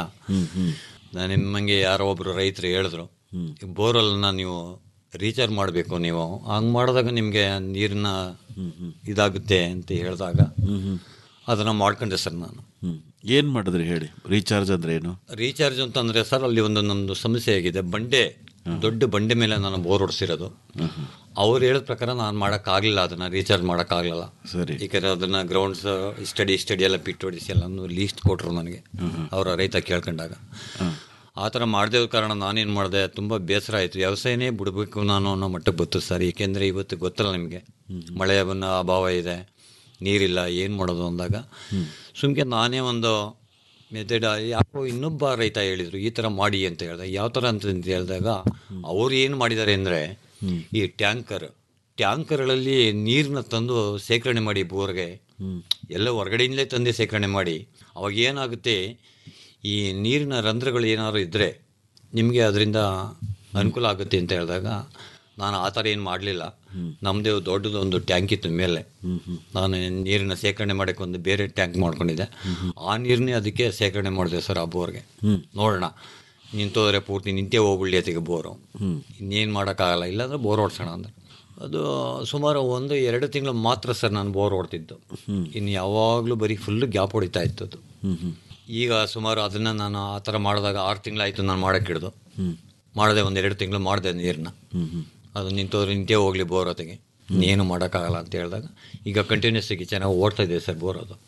[SPEAKER 8] ನಾನು ನಿಮ್ಮಂಗೆ ಯಾರೋ ಒಬ್ರು ರೈತರು ಹೇಳಿದ್ರು ಬೋರ್ವೆಲ್ನ ನೀವು ರೀಚಾರ್ಜ್ ಮಾಡಬೇಕು ನೀವು ಹಂಗೆ ಮಾಡಿದಾಗ ನಿಮಗೆ ನೀರಿನ ಇದಾಗುತ್ತೆ ಅಂತ ಹೇಳಿದಾಗ ಅದನ್ನು ಮಾಡ್ಕೊಂಡೆ ಸರ್ ನಾನು
[SPEAKER 7] ಏನ್ ಮಾಡಿದ್ರಿ ಹೇಳಿ ರೀಚಾರ್ಜ್ ಅಂದ್ರೆ ಏನು
[SPEAKER 8] ರೀಚಾರ್ಜ್ ಅಂತಂದರೆ ಸರ್ ಅಲ್ಲಿ ಒಂದು ನಮ್ಮದು ಸಮಸ್ಯೆ ಆಗಿದೆ ಬಂಡೆ ದೊಡ್ಡ ಬಂಡೆ ಮೇಲೆ ನಾನು ಬೋರ್ ಹೊಡ್ಸಿರೋದು ಅವ್ರು ಹೇಳಿದ ಪ್ರಕಾರ ನಾನು ಮಾಡೋಕ್ಕಾಗಲಿಲ್ಲ ಅದನ್ನು ರೀಚಾರ್ಜ್ ಮಾಡೋಕ್ಕಾಗಲಿಲ್ಲ
[SPEAKER 7] ಸರಿ
[SPEAKER 8] ಯಾಕಂದರೆ ಅದನ್ನು ಗ್ರೌಂಡ್ಸ್ ಸ್ಟಡಿ ಸ್ಟಡಿ ಎಲ್ಲ ಪಿಟ್ ಹೊಡಿಸಿ ಎಲ್ಲ ಲೀಸ್ಟ್ ಕೊಟ್ಟರು ನನಗೆ ಅವರ ರೈತ ಕೇಳ್ಕೊಂಡಾಗ ಆ ಥರ ಮಾಡದೇ ಕಾರಣ ನಾನೇನು ಮಾಡಿದೆ ತುಂಬ ಬೇಸರ ಆಯಿತು ವ್ಯವಸಾಯನೇ ಬಿಡಬೇಕು ನಾನು ಅನ್ನೋ ಮಟ್ಟಕ್ಕೆ ಬತ್ತು ಸರ್ ಏಕೆಂದರೆ ಇವತ್ತು ಗೊತ್ತಲ್ಲ ನಿಮಗೆ ಮಳೆ ಬನ್ನ ಅಭಾವ ಇದೆ ನೀರಿಲ್ಲ ಏನು ಮಾಡೋದು ಅಂದಾಗ ಸುಮ್ಕೆ ನಾನೇ ಒಂದು ಮೆಥಡ್ ಯಾಕೋ ಇನ್ನೊಬ್ಬ ರೈತ ಹೇಳಿದರು ಈ ಥರ ಮಾಡಿ ಅಂತ ಹೇಳಿದೆ ಯಾವ ಥರ ಅಂತ ಹೇಳಿದಾಗ ಅವ್ರು ಏನು ಮಾಡಿದ್ದಾರೆ ಅಂದರೆ ಈ ಟ್ಯಾಂಕರ್ ಟ್ಯಾಂಕರ್ಗಳಲ್ಲಿ ನೀರನ್ನ ತಂದು ಶೇಖರಣೆ ಮಾಡಿ ಬೋರ್ಗೆ ಎಲ್ಲ ಹೊರಗಡೆಯಿಂದಲೇ ತಂದು ಶೇಖರಣೆ ಮಾಡಿ ಅವಾಗ ಏನಾಗುತ್ತೆ ಈ ನೀರಿನ ರಂಧ್ರಗಳು ಏನಾದ್ರು ಇದ್ದರೆ ನಿಮಗೆ ಅದರಿಂದ ಅನುಕೂಲ ಆಗುತ್ತೆ ಅಂತ ಹೇಳಿದಾಗ ನಾನು ಆ ಥರ ಏನು ಮಾಡಲಿಲ್ಲ ನಮ್ಮದೇ ದೊಡ್ಡದು ಒಂದು ಟ್ಯಾಂಕ್ ಇತ್ತು ಮೇಲೆ ನಾನು ನೀರಿನ ಶೇಖರಣೆ ಮಾಡೋಕ್ಕೆ ಒಂದು ಬೇರೆ ಟ್ಯಾಂಕ್ ಮಾಡ್ಕೊಂಡಿದ್ದೆ ಆ ನೀರನ್ನೇ ಅದಕ್ಕೆ ಶೇಖರಣೆ ಮಾಡಿದೆ ಸರ್ ಆ ಬೋರ್ಗೆ ನೋಡೋಣ ನಿಂತೋದ್ರೆ ಪೂರ್ತಿ ನಿಂತೇ ಹೋಗ್ಬಿಡ್ಲಿ ಅದಕ್ಕೆ ಬೋರು ಇನ್ನೇನು ಮಾಡೋಕ್ಕಾಗಲ್ಲ ಇಲ್ಲಾಂದ್ರೆ ಬೋರ್ ಓಡಿಸೋಣ ಅಂದ್ರೆ ಅದು ಸುಮಾರು ಒಂದು ಎರಡು ತಿಂಗಳು ಮಾತ್ರ ಸರ್ ನಾನು ಬೋರ್ ಹೊಡ್ತಿದ್ದು ಇನ್ನು ಯಾವಾಗಲೂ ಬರೀ ಫುಲ್ಲು ಗ್ಯಾಪ್ ಹೊಡಿತಾ ಇತ್ತು ಅದು ಈಗ ಸುಮಾರು ಅದನ್ನು ನಾನು ಆ ಥರ ಮಾಡಿದಾಗ ಆರು ತಿಂಗಳಾಯಿತು ನಾನು ಮಾಡೋಕ್ಕೆ ಹಿಡಿದು ಮಾಡಿದೆ ಒಂದು ಎರಡು ತಿಂಗಳು ಮಾಡಿದೆ ನೀರನ್ನ ಅದು ನಿಂತೋದ್ರೆ ನಿಂತೇ ಹೋಗಲಿ ಬೋರ್ ಹೊತ್ತಿಗೆ ಇನ್ನೇನು ಮಾಡೋಕ್ಕಾಗಲ್ಲ ಅಂತ ಹೇಳಿದಾಗ ಈಗ ಕಂಟಿನ್ಯೂಸ್ ಆಗಿ ಚೆನ್ನಾಗಿ ಓಡ್ತಾ ಇದೆ ಸರ್ ಬೋರ್ ಅದು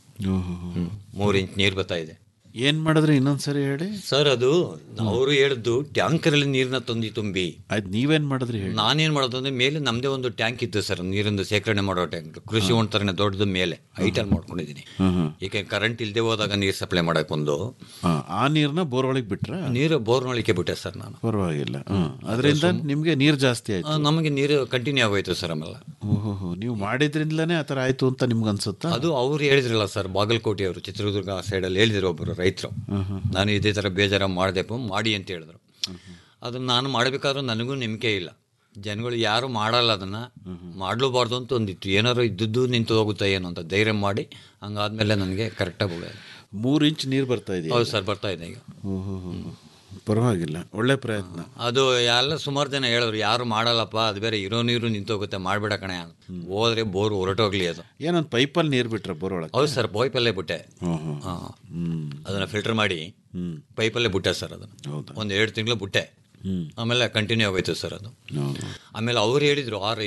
[SPEAKER 8] ಮೂರು ಇಂಚ್ ನೀರು ಬರ್ತಾ ಇದೆ
[SPEAKER 7] ಏನ್ ಮಾಡಿದ್ರಿ ಇನ್ನೊಂದ್ಸರಿ ಹೇಳಿ
[SPEAKER 8] ಸರ್ ಅದು ಅವರು ಹೇಳಿದ್ದು ಟ್ಯಾಂಕರಲ್ಲಿ ನೀರನ್ನ ತಂದು ತುಂಬಿ
[SPEAKER 7] ಆಯ್ತು ನೀವೇನ್ ಮಾಡಿದ್ರಿ ಹೇಳಿ
[SPEAKER 8] ನಾನೇನು ಮಾಡೋದು ಅಂದ್ರೆ ಮೇಲೆ ನಮ್ಮದೇ ಒಂದು ಟ್ಯಾಂಕ್ ಇತ್ತು ಸರ್ ನೀರಿಂದ ಶೇಖರಣೆ ಮಾಡೋ ಟ್ಯಾಂಕ್ ಕೃಷಿ ಹೊಂಡ ಥರನೇ ದೊಡ್ಡದು ಮೇಲೆ ಹೈಟಲ್ಲಿ ಮಾಡ್ಕೊಂಡಿದ್ದೀನಿ ಏಕೆ ಕರೆಂಟ್ ಇಲ್ಲದೆ ಹೋದಾಗ ನೀರು ಸಪ್ಲೈ ಮಾಡಕ್ಕೆ ಒಂದು
[SPEAKER 7] ಹಾ, ಆ ನೀರ್ನ ಬೋರ್ ಒಳಗೆ ಬಿಟ್ರ
[SPEAKER 8] ನೀರು ಬೋರ್ನೊಳಿಕೆ ಬಿಟ್ಟೆ ಸರ್ ನಾನು
[SPEAKER 7] ಪರವಾಗಿಲ್ಲ ಅದರಿಂದ ನಿಮ್ಗೆ ನೀರ್ ಜಾಸ್ತಿ ಆಯ್ತು
[SPEAKER 8] ಆ, ನಮಗೆ ನೀರು ಕಂಟಿನ್ಯೂ ಆಗೋಯ್ತು ಸರ್ ಆಮೇಲೆ
[SPEAKER 7] ಓಹೋ ನೀವು ಮಾಡಿದ್ರಿಂದಲೇ ಆ ಥರ ಆಯ್ತು ಅಂತ ನಿಮ್ಗೆ ಅನ್ಸುತ್ತಾ
[SPEAKER 8] ಅದು ಅವ್ರು ಹೇಳಿದ್ರಲ್ಲ ಸರ್ ಬಾಗಲಕೋಟೆ ಅವರು ಚಿತ್ರದುರ್ಗ ಸೈಡಲ್ಲಿ ಹೇಳಿದ್ರು ಒಬ್ಬರು ರೈತರು ನಾನು ಇದೇ ಥರ ಬೇಜಾರ ಮಾಡಿದೆಪ್ಪ ಮಾಡಿ ಅಂತ ಹೇಳಿದ್ರು ಅದನ್ನು ನಾನು ಮಾಡಬೇಕಾದ್ರೂ ನನಗೂ ನಂಬಿಕೆ ಇಲ್ಲ ಜನಗಳು ಯಾರು ಮಾಡಲ್ಲ ಅದನ್ನು ಮಾಡಲೂಬಾರ್ದು ಅಂತ ಒಂದಿತ್ತು ಏನಾರು ಇದ್ದದ್ದು ನಿಂತು ಹೋಗುತ್ತಾ ಏನು ಅಂತ ಧೈರ್ಯ ಮಾಡಿ ಹಂಗಾದ್ಮೇಲೆ ನನಗೆ ಕರೆಕ್ಟಾಗಿ ಹೋಗೋದು
[SPEAKER 7] ಮೂರು ಇಂಚ್ ನೀರು ಬರ್ತಾ ಇದೆಯಾ
[SPEAKER 8] ಹೌದು ಸರ್ ಬರ್ತಾ ಇದೆ ಈಗ
[SPEAKER 7] ಓಹೋ ಪರವಾಗಿಲ್ಲ ಒಳ್ಳೆ ಪ್ರಯತ್ನ
[SPEAKER 8] ಅದು ಎಲ್ಲ ಸುಮಾರು ಜನ ಹೇಳಿದ್ರು ಯಾರು ಮಾಡಲ್ಲಪ್ಪ ಅದು ಬೇರೆ ಇರೋ ನೀರು ನಿಂತೋಗುತ್ತೆ ಮಾಡಬೇಡ ಕಣೆ ಅಂತ. ಹೋದ್ರೆ ಬೋರ್ ಹೊರಟೋಗ್ಲಿ ಅದು
[SPEAKER 7] ಏನೊಂದು ಪೈಪಲ್ಲಿ ನೀರು ಬಿಟ್ರ ಬೋರ್ ಒಳಗೆ
[SPEAKER 8] ಹೌದು ಸರ್ ಪೈಪಲ್ಲೇ ಬಿಟ್ಟೆ
[SPEAKER 7] ಓಹೋ
[SPEAKER 8] ಹಾ. ಅದನ್ನ ಫಿಲ್ಟರ್ ಮಾಡಿ ಪೈಪಲ್ಲೇ ಬಿಟ್ಟೆ ಸರ್ ಅದನ್ನು ಒಂದು ಎರಡು ತಿಂಗಳು ಬಿಟ್ಟೆ ಆಮೇಲೆ ಕಂಟಿನ್ಯೂ ಆಗೋಯ್ತು ಸರ್ ಅದು ಆಮೇಲೆ ಅವ್ರು ಹೇಳಿದ್ರು ಆ ರೈತರು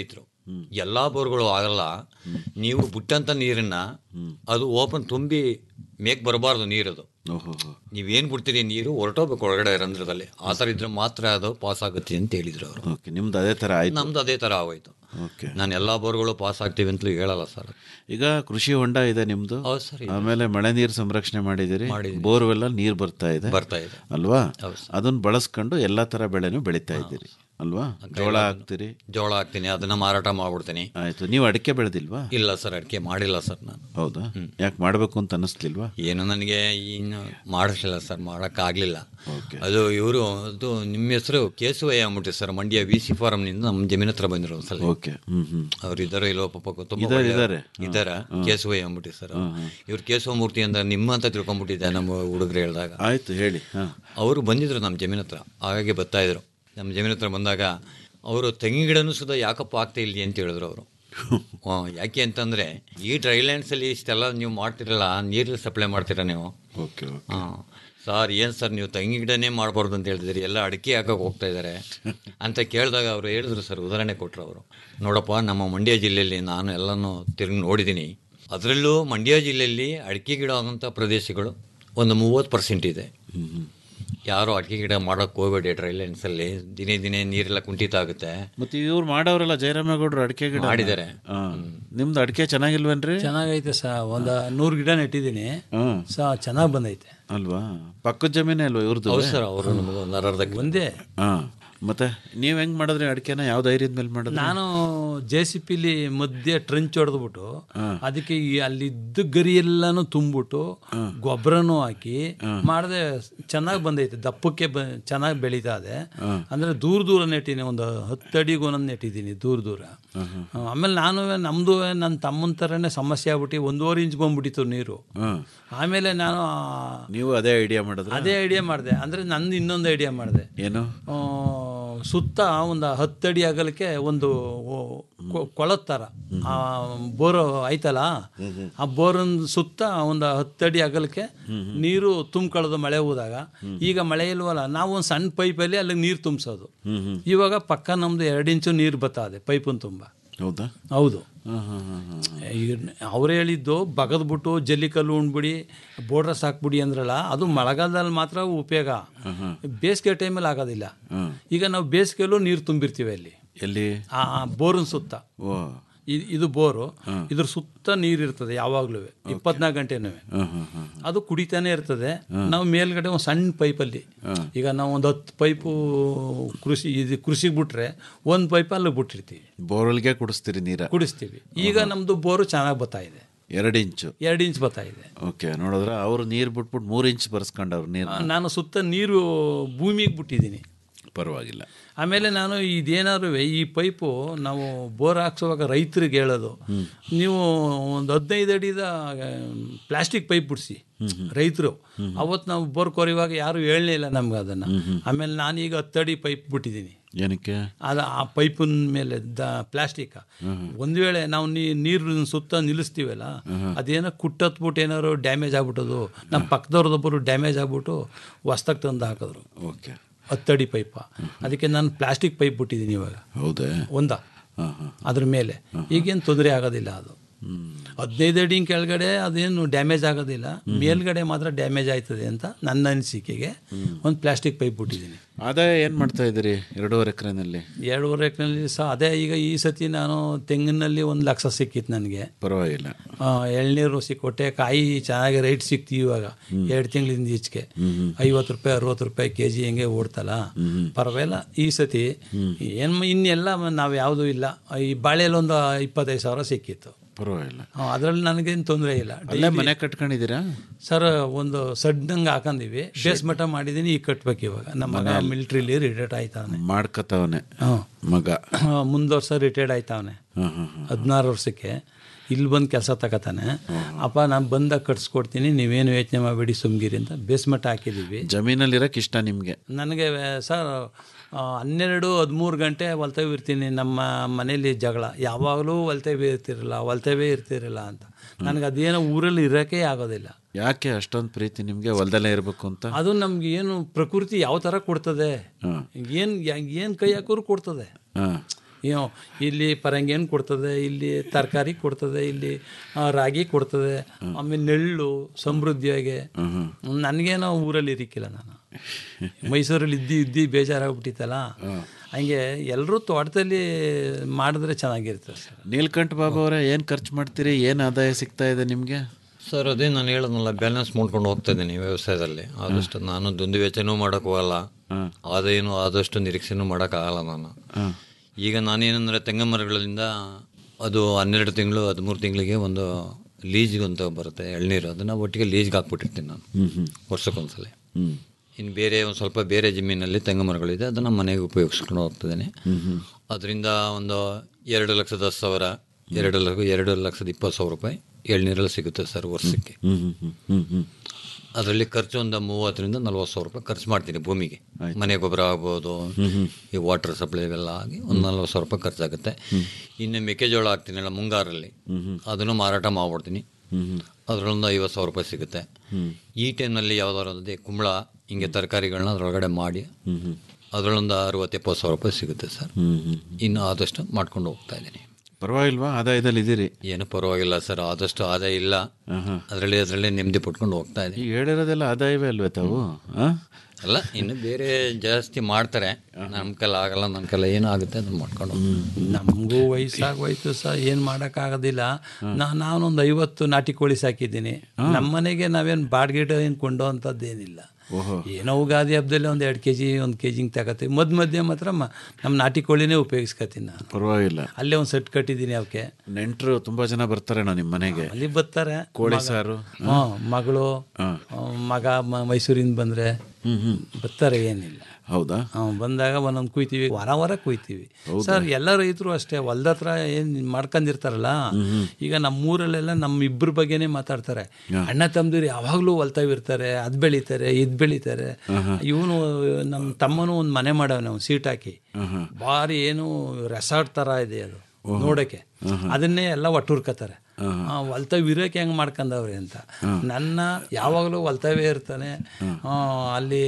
[SPEAKER 8] ಎಲ್ಲಾ ಬೋರ್ಗಳು ಆಗಲ್ಲ ನೀವು ಬಿಟ್ಟಂತ ನೀರನ್ನ ಅದು ಓಪನ್ ತುಂಬಿ ಮೇಕ್ ಬರಬಾರ್ದು ನೀರದು ನೀವೇನ್ ಬಿಡ್ತೀರಿ ನೀರು ಹೊರಟೋಗ್ಬೇಕು ಒಳಗಡೆ ರಂಧ್ರದಲ್ಲಿ ಆ ಥರ ಇದ್ರೆ ಮಾತ್ರ ಅದು ಪಾಸ್ ಆಗುತ್ತೆ ಅಂತ ಹೇಳಿದ್ರು ಅವರು
[SPEAKER 7] ಓಕೆ ನಿಮ್ದು ಅದೇ ಥರ ಆಯ್ತು
[SPEAKER 8] ನಮ್ದು ಅದೇ ಥರ ಆಗೋಯ್ತು
[SPEAKER 7] ಓಕೆ
[SPEAKER 8] ನಾನು ಎಲ್ಲಾ ಬೋರ್ಗಳು ಪಾಸ್ ಆಗ್ತೀವಿ ಅಂತಲೂ ಹೇಳಲ್ಲ ಸರ್
[SPEAKER 7] ಈಗ ಕೃಷಿ ಹೊಂಡ ಇದೆ ನಿಮ್ದು
[SPEAKER 8] ಹೌದು ಸರ್
[SPEAKER 7] ಆಮೇಲೆ ಮಳೆ ನೀರು ಸಂರಕ್ಷಣೆ ಮಾಡಿದಿರಿ ಬೋರ್ವೆಲ್ಲ ನೀರು ಬರ್ತಾ ಇದೆ
[SPEAKER 8] ಬರ್ತಾ ಇದೆ
[SPEAKER 7] ಅಲ್ವಾ ಅದನ್ನ ಬಳಸ್ಕೊಂಡು ಎಲ್ಲಾ ತರ ಬೆಳೆನೂ ಬೆಳಿತಾ ಇದ್ದೀರಿ ಅಲ್ವಾ ಜೋಳ ಹಾಕ್ತೀರಿ
[SPEAKER 8] ಜೋಳ ಹಾಕ್ತೀನಿ ಅದನ್ನ ಮಾರಾಟ ಮಾಡ್ಬಿಡ್ತೀನಿ
[SPEAKER 7] ಆಯ್ತು ನೀವು ಅಡಿಕೆ ಬೆಳೆದಿಲ್ವಾ
[SPEAKER 8] ಇಲ್ಲ ಸರ್ ಅಡಿಕೆ ಮಾಡಿಲ್ಲ ಸರ್ ನಾನು
[SPEAKER 7] ಹೌದಾ ಯಾಕೆ ಮಾಡಬೇಕು ಅಂತ ಅನ್ನಿಸ್ಲಿಲ್ವಾ
[SPEAKER 8] ಏನು ನನಗೆ ಇನ್ನು ಮಾಡಿಸ್ಲಿಲ್ಲ ಸರ್ ಮಾಡೋಕ್ಕಾಗಲಿಲ್ಲ ಅದು ಇವರು ಅದು ನಿಮ್ಮ ಹೆಸರು ಕೇಸುವಯ್ಯ ಅಂದ್ಬಿಟ್ಟು ಸರ್ ಮಂಡ್ಯ ವಿ ಸಿ ಫಾರಮ್ನಿಂದ ನಮ್ಮ ಜಮೀನ್ ಹತ್ರ ಬಂದಿರೋ ಒಂದ್ಸಲ
[SPEAKER 7] ಓಕೆ ಹ್ಮ್ ಹ್ಮ್
[SPEAKER 8] ಅವ್ರು ಇದ್ದಾರೋ ಇಲ್ಲೋ ಪಾಪ ತುಂಬ
[SPEAKER 7] ಇದಾರೆ,
[SPEAKER 8] ಒಳ್ಳೆ-
[SPEAKER 7] ಇದಾರೆ. ಹಾ.
[SPEAKER 8] ಇದಾರ
[SPEAKER 7] ಹಾ.
[SPEAKER 8] ಕೇಸುವಯ್ಯ ಅಂದ್ಬಿಟ್ಟು ಸರ್ ಇವ್ರು ಕೇಶವಮೂರ್ತಿ ಅಂತ ನಿಮ್ಮ ಅಂತ ತಿಳ್ಕೊಂಡ್ಬಿಟ್ಟಿದ್ದೆ ನಮ್ಮ ಹುಡುಗರು ಹೇಳಿದಾಗ
[SPEAKER 7] ಆಯ್ತು ಹೇಳಿ ಹಾ
[SPEAKER 8] ಅವರು ಬಂದಿದ್ರು ನಮ್ಮ ಜಮೀನ್ ಹತ್ರ ಹಾಗಾಗಿ ಬರ್ತಾ ಇದ್ರು ನಮ್ಮ ಜಮೀನ್ ಹತ್ರ ಬಂದಾಗ ಅವರು ತೆಂಗಿನ ಗಿಡನೂ ಸುಧಾ ಯಾಕಪ್ಪ ಆಗ್ತಾ ಇಲ್ಲಿ ಅಂತ ಹೇಳಿದ್ರು ಅವರು ಯಾಕೆ ಅಂತಂದ್ರೆ ಈ ಡ್ರೈಲ್ಯಾಂಡ್ಸಲ್ಲಿ ಇಷ್ಟೆಲ್ಲ ನೀವು ಮಾಡ್ತಿರಲ್ಲ ನೀರು ಸಪ್ಲೈ ಮಾಡ್ತೀರಾ ನೀವು
[SPEAKER 7] ಓಕೆ
[SPEAKER 8] ಹಾಂ ಸರ್ ಏನು ಸರ್ ನೀವು ತೆಂಗಿನ ಗಿಡನೇ ಮಾಡಬಾರ್ದು ಅಂತ ಹೇಳಿದ್ರಿ ಎಲ್ಲ ಅಡಿಕೆ ಹಾಕಕ್ಕೆ ಹೋಗ್ತಾ ಇದ್ದಾರೆ ಅಂತ ಕೇಳಿದಾಗ ಅವರು ಹೇಳಿದ್ರು ಸರ್ ಉದಾಹರಣೆ ಕೊಟ್ಟರು ಅವರು ನೋಡಪ್ಪ ನಮ್ಮ ಮಂಡ್ಯ ಜಿಲ್ಲೆಯಲ್ಲಿ ನಾನು ಎಲ್ಲನೂ ತಿರುಗಿ ನೋಡಿದ್ದೀನಿ ಅದರಲ್ಲೂ ಮಂಡ್ಯ ಜಿಲ್ಲೆಯಲ್ಲಿ ಅಡಿಕೆ ಗಿಡ ಆಗೋಂಥ ಪ್ರದೇಶಗಳು ಒಂದು ಮೂವತ್ತು ಪರ್ಸೆಂಟ್ ಇದೆ ಯಾರು ಅಡಿಕೆ ಗಿಡ ಮಾಡೋಕ್ಕೆ ಹೋಗಬೇಡಿ ಡ್ರೈಲ್ಯಾಂಡ್ಸಲ್ಲಿ ದಿನೇ ದಿನೇ ನೀರೆಲ್ಲ ಕುಂಠಿತ ಆಗುತ್ತೆ
[SPEAKER 7] ಮತ್ತೆ ಇವ್ರು ಮಾಡೋರೆಲ್ಲ ಜಯರಾಮೇಗೌಡರು ಅಡಿಕೆ ಗಿಡ
[SPEAKER 8] ಮಾಡಿದ್ದಾರೆ.
[SPEAKER 7] ಹಾ. ನಿಮ್ದು ಅಡಿಕೆ ಚೆನ್ನಾಗಿಲ್ವೇನ್ರಿ
[SPEAKER 9] ಚೆನ್ನಾಗೈತೆ ಸ ಒಂದು ನೂರು ಗಿಡ ನೆಟ್ಟಿದ್ದೀನಿ ಸ ಚೆನ್ನಾಗಿ ಬಂದೈತೆ
[SPEAKER 7] ಅಲ್ವಾ ಪಕ್ಕದ ಜಮೀನೇ ಅಲ್ವಾ ಇವ್ರದ್ದು
[SPEAKER 8] ಹೌದು ಸರ್ ಅವರು ನಮಗೆ ಒಂದು ಅರ್ಧ
[SPEAKER 9] ಒಂದೇ
[SPEAKER 7] ಹಾ ಮತ್ತೆ ನೀವ್ ಹೆಂಗ್ ಮಾಡಿದ್ರಿ ಅಡಿಕೆನ ಯಾವ ಧೈರ್ಯದ ಮೇಲೆ ಮಾಡಿದ್ರಿ
[SPEAKER 9] ನಾನು ಜೆ ಸಿ ಪಿಲಿ ಮಧ್ಯೆ ಟ್ರಂಚ್ ಹೊಡೆದ್ಬಿಟ್ಟು ಅದಕ್ಕೆ ಈ ಅಲ್ಲಿದ್ದ ಗರಿ ಎಲ್ಲಾನು ತುಂಬಿಟ್ಟು ಗೊಬ್ಬರನೂ ಹಾಕಿ ಮಾಡಿದೆ ಚೆನ್ನಾಗಿ ಬಂದೈತೆ ದಪ್ಪಕ್ಕೆ ಬ ಚೆನ್ನಾಗಿ ಬೆಳೀತಾ ಇದೆ ಅಂದ್ರೆ ದೂರ ದೂರ ನೆಟ್ಟಿನಿ ಒಂದು ಹತ್ತು ಅಡಿಗೆ ಒಂದೊಂದು ನೆಟ್ಟಿದ್ದೀನಿ ದೂರ ದೂರ ಆಮೇಲೆ ನಾನು ನಮ್ದು ನನ್ನ ತಮ್ಮನ ಥರನೇ ಸಮಸ್ಯೆ ಆಗ್ಬಿಟ್ಟು ಒಂದೂವರೆ ಇಂಚ್ ಬಂದ್ಬಿಟ್ಟಿತ್ತು ನೀರು ಆಮೇಲೆ ನಾನು ಆ-
[SPEAKER 7] ನೀವು ಅದೇ ಐಡಿಯಾ ಮಾಡಿದ್ರೆ
[SPEAKER 9] ಅದೇ ಐಡಿಯಾ ಮಾಡಿದೆ ಅಂದ್ರೆ ನಂದು ಇನ್ನೊಂದು ಐಡಿಯಾ ಮಾಡಿದೆ
[SPEAKER 7] ಏನು
[SPEAKER 9] ಆ, ಸುತ್ತ ಒಂದು ಹತ್ತಡಿ ಅಗಲಕ್ಕೆ ಒಂದು ಓ- ಕೊ- ಕೊಳದ ಥರ ಆ ಬೋರ್ ಐತಲ್ಲ ಆ ಬೋರನ್ ಸುತ್ತ ಒಂದು ಹತ್ತಡಿ ಅಗಲಕ್ಕೆ ನೀರು ತುಂಬ್ಕೊಳ್ಳೋದು ಮಳೆ ಹೋದಾಗ ಈಗ ಮಳೆ ಇಲ್ವಲ್ಲ ನಾವು ಒಂದು ಸಣ್ಣ ಪೈಪಲ್ಲಿ ಅಲ್ಲಿಗೆ ನೀರು ತುಂಬಿಸೋದು ಇವಾಗ ಪಕ್ಕ ನಮ್ದು ಎರಡು ಇಂಚು ನೀರು ಬರ್ತದೆ ಪೈಪನ್ ತುಂಬ
[SPEAKER 7] ಹೌದಾ
[SPEAKER 9] ಹೌದು
[SPEAKER 7] ಹಾ ಹಾ ಹಾ ಹಾ
[SPEAKER 9] ಅವ್ರು ಹೇಳಿದ್ದು ಬಗದ್ಬಿಟ್ಟು ಜಲ್ಲಿಕಲ್ಲು ಉಣ್ಬಿಡಿ ಬೋರ್ಡ್ರಸ್ ಹಾಕ್ಬಿಡಿ ಅಂದ್ರಲ್ಲ ಅದು ಮಳೆಗಾಲದಲ್ಲಿ ಮಾತ್ರ ಉಪಯೋಗ ಬೇಸಿಗೆ ಟೈಮಲ್ಲಿ ಆಗೋದಿಲ್ಲ ಈಗ ನಾವು ಬೇಸಿಗೆಯಲ್ಲೂ ನೀರು ತುಂಬಿರ್ತೀವಿ ಅಲ್ಲಿ
[SPEAKER 7] ಎಲ್ಲಿ
[SPEAKER 9] ಆ ಬೋರಿನ ಸುತ್ತ
[SPEAKER 7] ಓ
[SPEAKER 9] ಇ- ಇದು ಬೋರು ಇದ್ರ ಸುತ್ತ ನೀರು ಇರ್ತದೆ ಯಾವಾಗ್ಲೂ ಇಪ್ಪತ್ನಾಲ್ಕು ಗಂಟೆನೂ
[SPEAKER 7] ಹಾ ಹಾ ಹಾ
[SPEAKER 9] ಅದು ಕುಡಿತಾನೆ ಇರ್ತದೆ ನಾವು ಮೇಲ್ಗಡೆ ಒಂದು ಸಣ್ಣ ಪೈಪಲ್ಲಿ ಈಗ ನಾವು ಒಂದು ಹತ್ತು ಪೈಪು ಕೃಷಿ ಇದು ಕೃಷಿಗೆ ಬಿಟ್ರೆ ಒಂದು ಪೈಪ್ ಅಲ್ಲಿ ಬಿಟ್ಟಿರ್ತೀವಿ
[SPEAKER 7] ಬೋರ್ವೆಲ್ಗೆ ಕುಡಿಸ್ತೀರಿ ನೀರ
[SPEAKER 9] ಕುಡಿಸ್ತೀವಿ ಈಗ ನಮ್ದು ಬೋರು ಚೆನ್ನಾಗಿ ಬರ್ತಾ ಇದೆ
[SPEAKER 7] ಎರಡು ಇಂಚು
[SPEAKER 9] ಎರಡು ಇಂಚ್ ಬರ್ತಾ ಇದೆ
[SPEAKER 7] ಓಕೆ ನೋಡಿದ್ರ ಅವ್ರು ನೀರು ಬಿಟ್ಬಿಟ್ಟು ಮೂರು ಇಂಚ್ ಬರ್ಸ್ಕೊಂಡವ್ರು ನೀರು
[SPEAKER 9] ಆ, ನಾನು ಸುತ್ತ ನೀರು ಭೂಮಿಗೆ ಬಿಟ್ಟಿದ್ದೀನಿ
[SPEAKER 7] ಪರವಾಗಿಲ್ಲ
[SPEAKER 9] ಆಮೇಲೆ ನಾನು ಇದೇನಾದ್ರು ಈ ಪೈಪು ನಾವು ಬೋರ್ ಹಾಕ್ಸುವಾಗ ರೈತರಿಗೆ ಹೇಳೋದು ನೀವು ಒಂದು ಹದಿನೈದು ಅಡಿದ ಪ್ಲಾಸ್ಟಿಕ್ ಪೈಪ್ ಬಿಡಿಸಿ ರೈತರು ಅವತ್ತು ನಾವು ಬೋರ್ ಕೊರೆಯುವಾಗ ಯಾರು ಹೇಳಲೇ ಇಲ್ಲ ನಮ್ಗೆ ಅದನ್ನು ಆಮೇಲೆ ನಾನೀಗ ಹತ್ತಡಿ ಪೈಪ್ ಬಿಟ್ಟಿದ್ದೀನಿ
[SPEAKER 7] ಏನಕ್ಕೆ
[SPEAKER 9] ಅದ ಆ ಪೈಪಿನ ಮೇಲೆ ದ ಪ್ಲಾಸ್ಟಿಕ್ ಒಂದು ವೇಳೆ ನಾವು ನೀ ನೀರು ಸುತ್ತ ನಿಲ್ಲಿಸ್ತೀವಲ್ಲ ಅದೇನೋ ಕುಟ್ಟತ್ಬಿಟ್ಟು ಏನಾದ್ರು ಡ್ಯಾಮೇಜ್ ಆಗ್ಬಿಟ್ಟದು ನಮ್ಮ ಪಕ್ಕದವ್ರದೊಬ್ಬರು ಡ್ಯಾಮೇಜ್ ಆಗ್ಬಿಟ್ಟು ಹೊಸ್ದಾಗಿ ತಂದು ಹಾಕಿದ್ರು
[SPEAKER 7] ಓಕೆ
[SPEAKER 9] ಹತ್ತಡಿ ಪೈಪ ಅದಕ್ಕೆ ನಾನು ಪ್ಲಾಸ್ಟಿಕ್ ಪೈಪ್ ಬಿಟ್ಟಿದ್ದೀನಿ ಇವಾಗ
[SPEAKER 7] ಹೌದೇ
[SPEAKER 9] ಒಂದ ಅದ್ರ ಮೇಲೆ ಈಗೇನು ತೊಂದರೆ ಆಗೋದಿಲ್ಲ ಅದು ಹದಿನೈದು ಅಡಿ ಕೆಳಗಡೆ ಅದೇನು ಡ್ಯಾಮೇಜ್ ಆಗೋದಿಲ್ಲ ಮೇಲ್ಗಡೆ ಮಾತ್ರ ಡ್ಯಾಮೇಜ್ ಆಯ್ತದೆ ಅಂತ ನನ್ನ ಅನಿಸಿಕೆಗೆ ಒಂದು ಪ್ಲಾಸ್ಟಿಕ್ ಪೈಪ್ ಬಿಟ್ಟಿದ್ದೀನಿ
[SPEAKER 7] ಆದಾಯ ಏನು ಮಾಡ್ತಾ ಇದ್ದೀರಿ ಎರಡೂವರೆ ಎಕರೆನಲ್ಲಿ
[SPEAKER 9] ಎರಡೂವರೆ ಎಕರೆನಲ್ಲಿ ಸಹ ಅದೇ ಈಗ ಈ ಸತಿ ನಾನು ತೆಂಗಿನಲ್ಲಿ ಒಂದು ಲಕ್ಷ ಸಿಕ್ಕಿತ್ತು ನನಗೆ
[SPEAKER 7] ಪರವಾಗಿಲ್ಲ
[SPEAKER 9] ಆ, ಎಳ್ನೀರು ಸಿಕ್ಕೊಟ್ಟೆ ಕಾಯಿ ಚೆನ್ನಾಗಿ ರೈಟ್ ಸಿಕ್ತಿ ಇವಾಗ ಎರಡು ತಿಂಗಳಿಂದ ಈಚೆಗೆ ಐವತ್ತು ರೂಪಾಯಿ ಅರವತ್ತು ರೂಪಾಯಿ ಕೆ ಜಿ ಹೆಂಗೆ ಓಡ್ತಲ್ಲ ಪರವಾಗಿಲ್ಲ ಈ ಸತಿ ಏನು ಇನ್ನೆಲ್ಲ ನಾವು ಯಾವುದೂ ಇಲ್ಲ ಈ ಬಾಳೆಯಲ್ಲಿ ಒಂದು ಇಪ್ಪತ್ತೈದು ಸಾವಿರ ಸಿಕ್ಕಿತ್ತು
[SPEAKER 7] ಪರವಾಗಿಲ್ಲ
[SPEAKER 9] ಅದರಲ್ಲಿ ನನಗೇನು ತೊಂದರೆ ಇಲ್ಲ
[SPEAKER 7] ಅಲ್ಲೇ ಮನೆ ಕಟ್ಕೊಂಡಿದ್ದೀರಾ
[SPEAKER 9] ಸರ್ ಒಂದು ಸಡ್ನಂಗೆ ಹಾಕೊಂಡಿವಿ ಬೇಸ್ಮಠ ಮಾಡಿದ್ದೀನಿ ಈಗ ಕಟ್ಬೇಕು ಇವಾಗ ನಮ್ಮ ಮಗ ಮಿಲಿಟ್ರಿಲಿ ರಿಟೈರ್ಡ್ ಆಯ್ತಾವನೆ
[SPEAKER 7] ಮಾಡ್ಕತವನೆ
[SPEAKER 9] ಹ್ಞೂ
[SPEAKER 7] ಮಗ
[SPEAKER 9] ಮುಂದೆ ವರ್ಷ ರಿಟೈರ್ಡ್ ಆಯ್ತಾವನೆ
[SPEAKER 7] ಹಾಂ ಹಾಂ ಹಾಂ
[SPEAKER 9] ಹದಿನಾರು ವರ್ಷಕ್ಕೆ ಇಲ್ಲಿ ಬಂದು ಕೆಲಸ ತಗೋತಾನೆ ಅಪ್ಪ ನಾನು ಬಂದಾಗ ಕಟ್ಸ್ಕೊಡ್ತೀನಿ ನೀವೇನು ಯೋಚನೆ ಮಾಡಬೇಡಿ ಸುಮ್ಗಿರಿ ಅಂತ ಬೇಸ್ಮಠ ಹಾಕಿದ್ದೀವಿ
[SPEAKER 7] ಜಮೀನಲ್ಲಿರಕ್ಕೆ ಇಷ್ಟ ನಿಮಗೆ
[SPEAKER 9] ನನಗೆ ಸರ್ ಆ, ಹನ್ನೆರಡು ಹದಿಮೂರು ಗಂಟೆ ಹೊಲ್ತೇವೆ ಇರ್ತೀನಿ ನಮ್ಮ ಮನೇಲಿ ಜಗಳ ಯಾವಾಗಲೂ ಹೊಲ್ತೇವೆ ಇರ್ತಿರಲ್ಲ ಹೊಲ್ತೇವೆ ಇರ್ತಿರಲ್ಲ ಅಂತ ನನಗೆ ಅದೇನೋ ಊರಲ್ಲಿ ಇರೋಕ್ಕೆ ಆಗೋದಿಲ್ಲ
[SPEAKER 7] ಯಾಕೆ ಅಷ್ಟೊಂದು ಪ್ರೀತಿ ನಿಮಗೆ ಹೊಲ್ದಲ್ಲೇ ಇರಬೇಕು ಅಂತ
[SPEAKER 9] ಅದು ನಮ್ಗೆ ಏನು ಪ್ರಕೃತಿ ಯಾವ ಥರ ಕೊಡ್ತದೆ ಏನು ಏನು ಕೈ ಹಾಕೋರು ಕೊಡ್ತದೆ
[SPEAKER 7] ಹಾಂ
[SPEAKER 9] ಏನೋ ಇಲ್ಲಿ ಪರಂಗಿಯನ್ನು ಕೊಡ್ತದೆ ಇಲ್ಲಿ ತರಕಾರಿ ಕೊಡ್ತದೆ ಇಲ್ಲಿ ಆ, ರಾಗಿ ಕೊಡ್ತದೆ ಆಮೇಲೆ ನೆಳ್ಳು ಸಮೃದ್ಧಿಯಾಗಿ ನನಗೇನೋ ಊರಲ್ಲಿ ಇರಿಕ್ಕಿಲ್ಲ ನಾನು ಮೈಸೂರಲ್ಲಿ ಇದ್ದಿ ಇದ್ದಿ ಬೇಜಾರಾಗ್ಬಿಟ್ಟಿತ್ತಲ್ಲ ಹಂಗೆ ಎಲ್ಲರೂ ತೋಟದಲ್ಲಿ ಮಾಡಿದ್ರೆ ಚೆನ್ನಾಗಿರ್ತದೆ ಸರ್
[SPEAKER 7] ನೀಲ್ಕಂಠ ಬಾಬು ಅವರೇ ಏನು ಖರ್ಚು ಮಾಡ್ತೀರಿ ಏನು ಆದಾಯ ಸಿಗ್ತಾ ಇದೆ ನಿಮಗೆ
[SPEAKER 8] ಸರ್ ಅದೇ ನಾನು ಹೇಳೋದಲ್ಲ ಬ್ಯಾಲೆನ್ಸ್ ಮಾಡ್ಕೊಂಡು ಹೋಗ್ತಾ ಇದ್ದೀನಿ ವ್ಯವಸಾಯದಲ್ಲಿ ಆದಷ್ಟು ನಾನು ದುಂದು ವೆಚ್ಚನೂ ಮಾಡೋಕ್ಕೆ ಹೋಗಲ್ಲ ಆದಾಯನೂ ಆದಷ್ಟು ನಿರೀಕ್ಷೆನೂ ಮಾಡೋಕ್ಕಾಗಲ್ಲ ನಾನು ಈಗ ನಾನೇನಂದರೆ ತೆಂಗಿನ ಮರಗಳಿಂದ ಅದು ಹನ್ನೆರಡು ತಿಂಗಳು ಹದಿಮೂರು ತಿಂಗಳಿಗೆ ಒಂದು ಲೀಜ್ಗೆ ಅಂತ ಬರುತ್ತೆ ಎಳ್ನೀರು ಅದನ್ನು ಒಟ್ಟಿಗೆ ಲೀಜ್ಗೆ ಹಾಕ್ಬಿಟ್ಟಿರ್ತೀನಿ ನಾನು ವರ್ಷಕ್ಕೊಂದ್ಸಲ ಇನ್ನು ಬೇರೆ ಒಂದು ಸ್ವಲ್ಪ ಬೇರೆ ಜಮೀನಲ್ಲಿ ತೆಂಗು ಮರಗಳಿದೆ ಅದನ್ನು ಮನೆಗೆ ಉಪಯೋಗಿಸ್ಕೊಂಡು ಹೋಗ್ತಿದ್ದೀನಿ ಅದರಿಂದ ಒಂದು ಎರಡು ಲಕ್ಷದ ಹತ್ತು ಸಾವಿರ ಎರಡು ಲಕ್ಷ ಎರಡು ಲಕ್ಷದ ಇಪ್ಪತ್ತು ಸಾವಿರ ರೂಪಾಯಿ ಎಳ್ನೀರಲ್ಲಿ ಸಿಗುತ್ತೆ ಸರ್ ವರ್ಷಕ್ಕೆ ಅದರಲ್ಲಿ ಖರ್ಚು ಒಂದು ಮೂವತ್ತರಿಂದ ನಲ್ವತ್ತು ಸಾವಿರ ರೂಪಾಯಿ ಖರ್ಚು ಮಾಡ್ತೀನಿ ಭೂಮಿಗೆ ಮನೆ ಗೊಬ್ಬರ ಆಗ್ಬೋದು ಈ ವಾಟರ್ ಸಪ್ಲೈ ಇವೆಲ್ಲ ಆಗಿ ಒಂದು ನಲ್ವತ್ತು ಸಾವಿರ ರೂಪಾಯಿ ಖರ್ಚಾಗುತ್ತೆ ಇನ್ನು ಮೆಕ್ಕೆಜೋಳ ಹಾಕ್ತೀನಲ್ಲ ಮುಂಗಾರಲ್ಲಿ ಅದನ್ನು ಮಾರಾಟ ಮಾಡ್ಬಿಡ್ತೀನಿ ಅದರಲ್ಲೊಂದು ಐವತ್ತು ಸಾವಿರ ರೂಪಾಯಿ ಸಿಗುತ್ತೆ ಈ ಟೈಮ್ನಲ್ಲಿ ಯಾವ್ದಾದ್ರು ಅದೇ ಕುಂಬಳ ಹಿಂಗೆ ತರಕಾರಿಗಳನ್ನ ಅದರೊಳಗಡೆ ಮಾಡಿ ಅದರಲ್ಲೊಂದು ಅರವತ್ತು ಎಪ್ಪತ್ತು ಸಾವಿರ ರೂಪಾಯಿ ಸಿಗುತ್ತೆ ಸರ್ ಇನ್ನು ಆದಷ್ಟು ಮಾಡ್ಕೊಂಡು ಹೋಗ್ತಾ ಇದ್ದೀನಿ
[SPEAKER 7] ಪರವಾಗಿಲ್ವಾ ಆದಾಯದಲ್ಲಿ ಇದ್ದೀರಿ
[SPEAKER 8] ಏನು ಪರವಾಗಿಲ್ಲ ಸರ್ ಆದಷ್ಟು ಆದಾಯ ಇಲ್ಲ ಅದರಲ್ಲಿ ಅದರಲ್ಲೇ ನೆಮ್ಮದಿ ಪಟ್ಕೊಂಡು ಹೋಗ್ತಾ ಇದ್ದೀನಿ
[SPEAKER 7] ಈಗ ಹೇಳಿರೋದೆಲ್ಲ ಆದಾಯವೇ ಅಲ್ವೇ ತಾವು ಆ?
[SPEAKER 8] ಅಲ್ಲ ಇನ್ನು ಬೇರೆ ಜಾಸ್ತಿ ಮಾಡ್ತಾರೆ ನಮ್ಮ ಕೈಲ ಆಗಲ್ಲ ನನ್ನ ಕೈಲ ಏನಾಗುತ್ತೆ ಅದನ್ನ ಮಾಡ್ಕೊಂಡು ಹೋಗ್ತೀನಿ.
[SPEAKER 9] ನಮಗೂ ವಯಸ್ಸಾಗೋಯ್ತು ಸಹ ಏನು ಮಾಡೋಕ್ಕಾಗೋದಿಲ್ಲ ನಾ ನಾನೊಂದು ಐವತ್ತು ನಾಟಿ ಕೋಳಿ ಸಾಕಿದ್ದೀನಿ ನಮ್ಮ ಮನೆಗೆ ನಾವೇನು ಬಾಡ್ಗಿಡ ಏನು ಕೊಂಡೋ ಅಂಥದ್ದೇನಿಲ್ಲ ಏನೋ ಉಗಾದಿ ಹಬ್ಬದಲ್ಲಿ ಒಂದು ಎರಡು ಕೆ ಜಿ ಒಂದು ಕೆ ಜಿಂಗೆ ತಗೋತೀವಿ ಮಧ್ಯ ಮಧ್ಯೆ ಮಾತ್ರ ಮ ನಮ್ಮ ನಾಟಿ ಕೋಳಿನೇ ಉಪಯೋಗಿಸ್ಕೊತೀನಿ ನಾನು
[SPEAKER 7] ಪರವಾಗಿಲ್ಲ
[SPEAKER 9] ಅಲ್ಲೇ ಒಂದು ಸೆಟ್ ಕಟ್ಟಿದ್ದೀನಿ ಅವಕ್ಕೆ
[SPEAKER 7] ನೆಂಟರು ತುಂಬಾ ಜನ ಬರ್ತಾರೆ ನಮ್ಮ ಮನೆಗೆ
[SPEAKER 9] ಅಲ್ಲಿ ಬರ್ತಾರೆ
[SPEAKER 7] ಕೋಳಿ
[SPEAKER 9] ಮಗ-
[SPEAKER 7] ಸಾರು
[SPEAKER 9] ಹ್ಞೂ ಮಗಳು ಹ್ಮ್, ಮಗ ಮ- ಮೈಸೂರಿಂದ ಬಂದರೆ ಬರ್ತಾರೆ ಏನಿಲ್ಲ
[SPEAKER 7] ಹೌದಾ
[SPEAKER 9] ಹ್ಮ್, ಬಂದಾಗ ಒಂದೊಂದು ಕುಯ್ತೀವಿ ವಾರ ವಾರ ಕುಯ್ತೀವಿ ಸರ್ ಎಲ್ಲ ರೈತರು ಅಷ್ಟೇ ಹೊಲ್ದ ಹತ್ರ ಏನು ಮಾಡ್ಕೊಂಡಿರ್ತಾರಲ್ಲ ಈಗ ನಮ್ಮೂರಲ್ಲೆಲ್ಲ ನಮ್ಮ ಇಬ್ಬರ ಬಗ್ಗೆನೇ ಮಾತಾಡ್ತಾರೆ ಅಣ್ಣ ತಮ್ಮದಿರು ಯಾವಾಗಲೂ ಹೊಲ್ತಾವಿರ್ತಾರೆ ಅದು ಬೆಳಿತಾರೆ ಇದು ಬೆಳಿತಾರೆ ಇವನು ನಮ್ಮ ತಮ್ಮನು ಒಂದು ಮನೆ ಮಾಡವನೆ ಅವ್ನು ಸೀಟ್ ಹಾಕಿ ಭಾರಿ ಏನು ರೆಸಾರ್ಟ್ ಥರ ಇದೆ ಅದು ನೋಡೋಕ್ಕೆ ಅದನ್ನೇ ಎಲ್ಲ ಒಟ್ಟುರ್ಕತಾರೆ ಹೊಲ್ತಾವ್ ಇರೋಕೆ ಹೆಂಗೆ ಮಾಡ್ಕೊಂಡವ್ರೆ ಅಂತ ನನ್ನ ಯಾವಾಗಲೂ ಹೊಲ್ತಾವೇ ಇರ್ತಾನೆ ಆ, ಅಲ್ಲಿ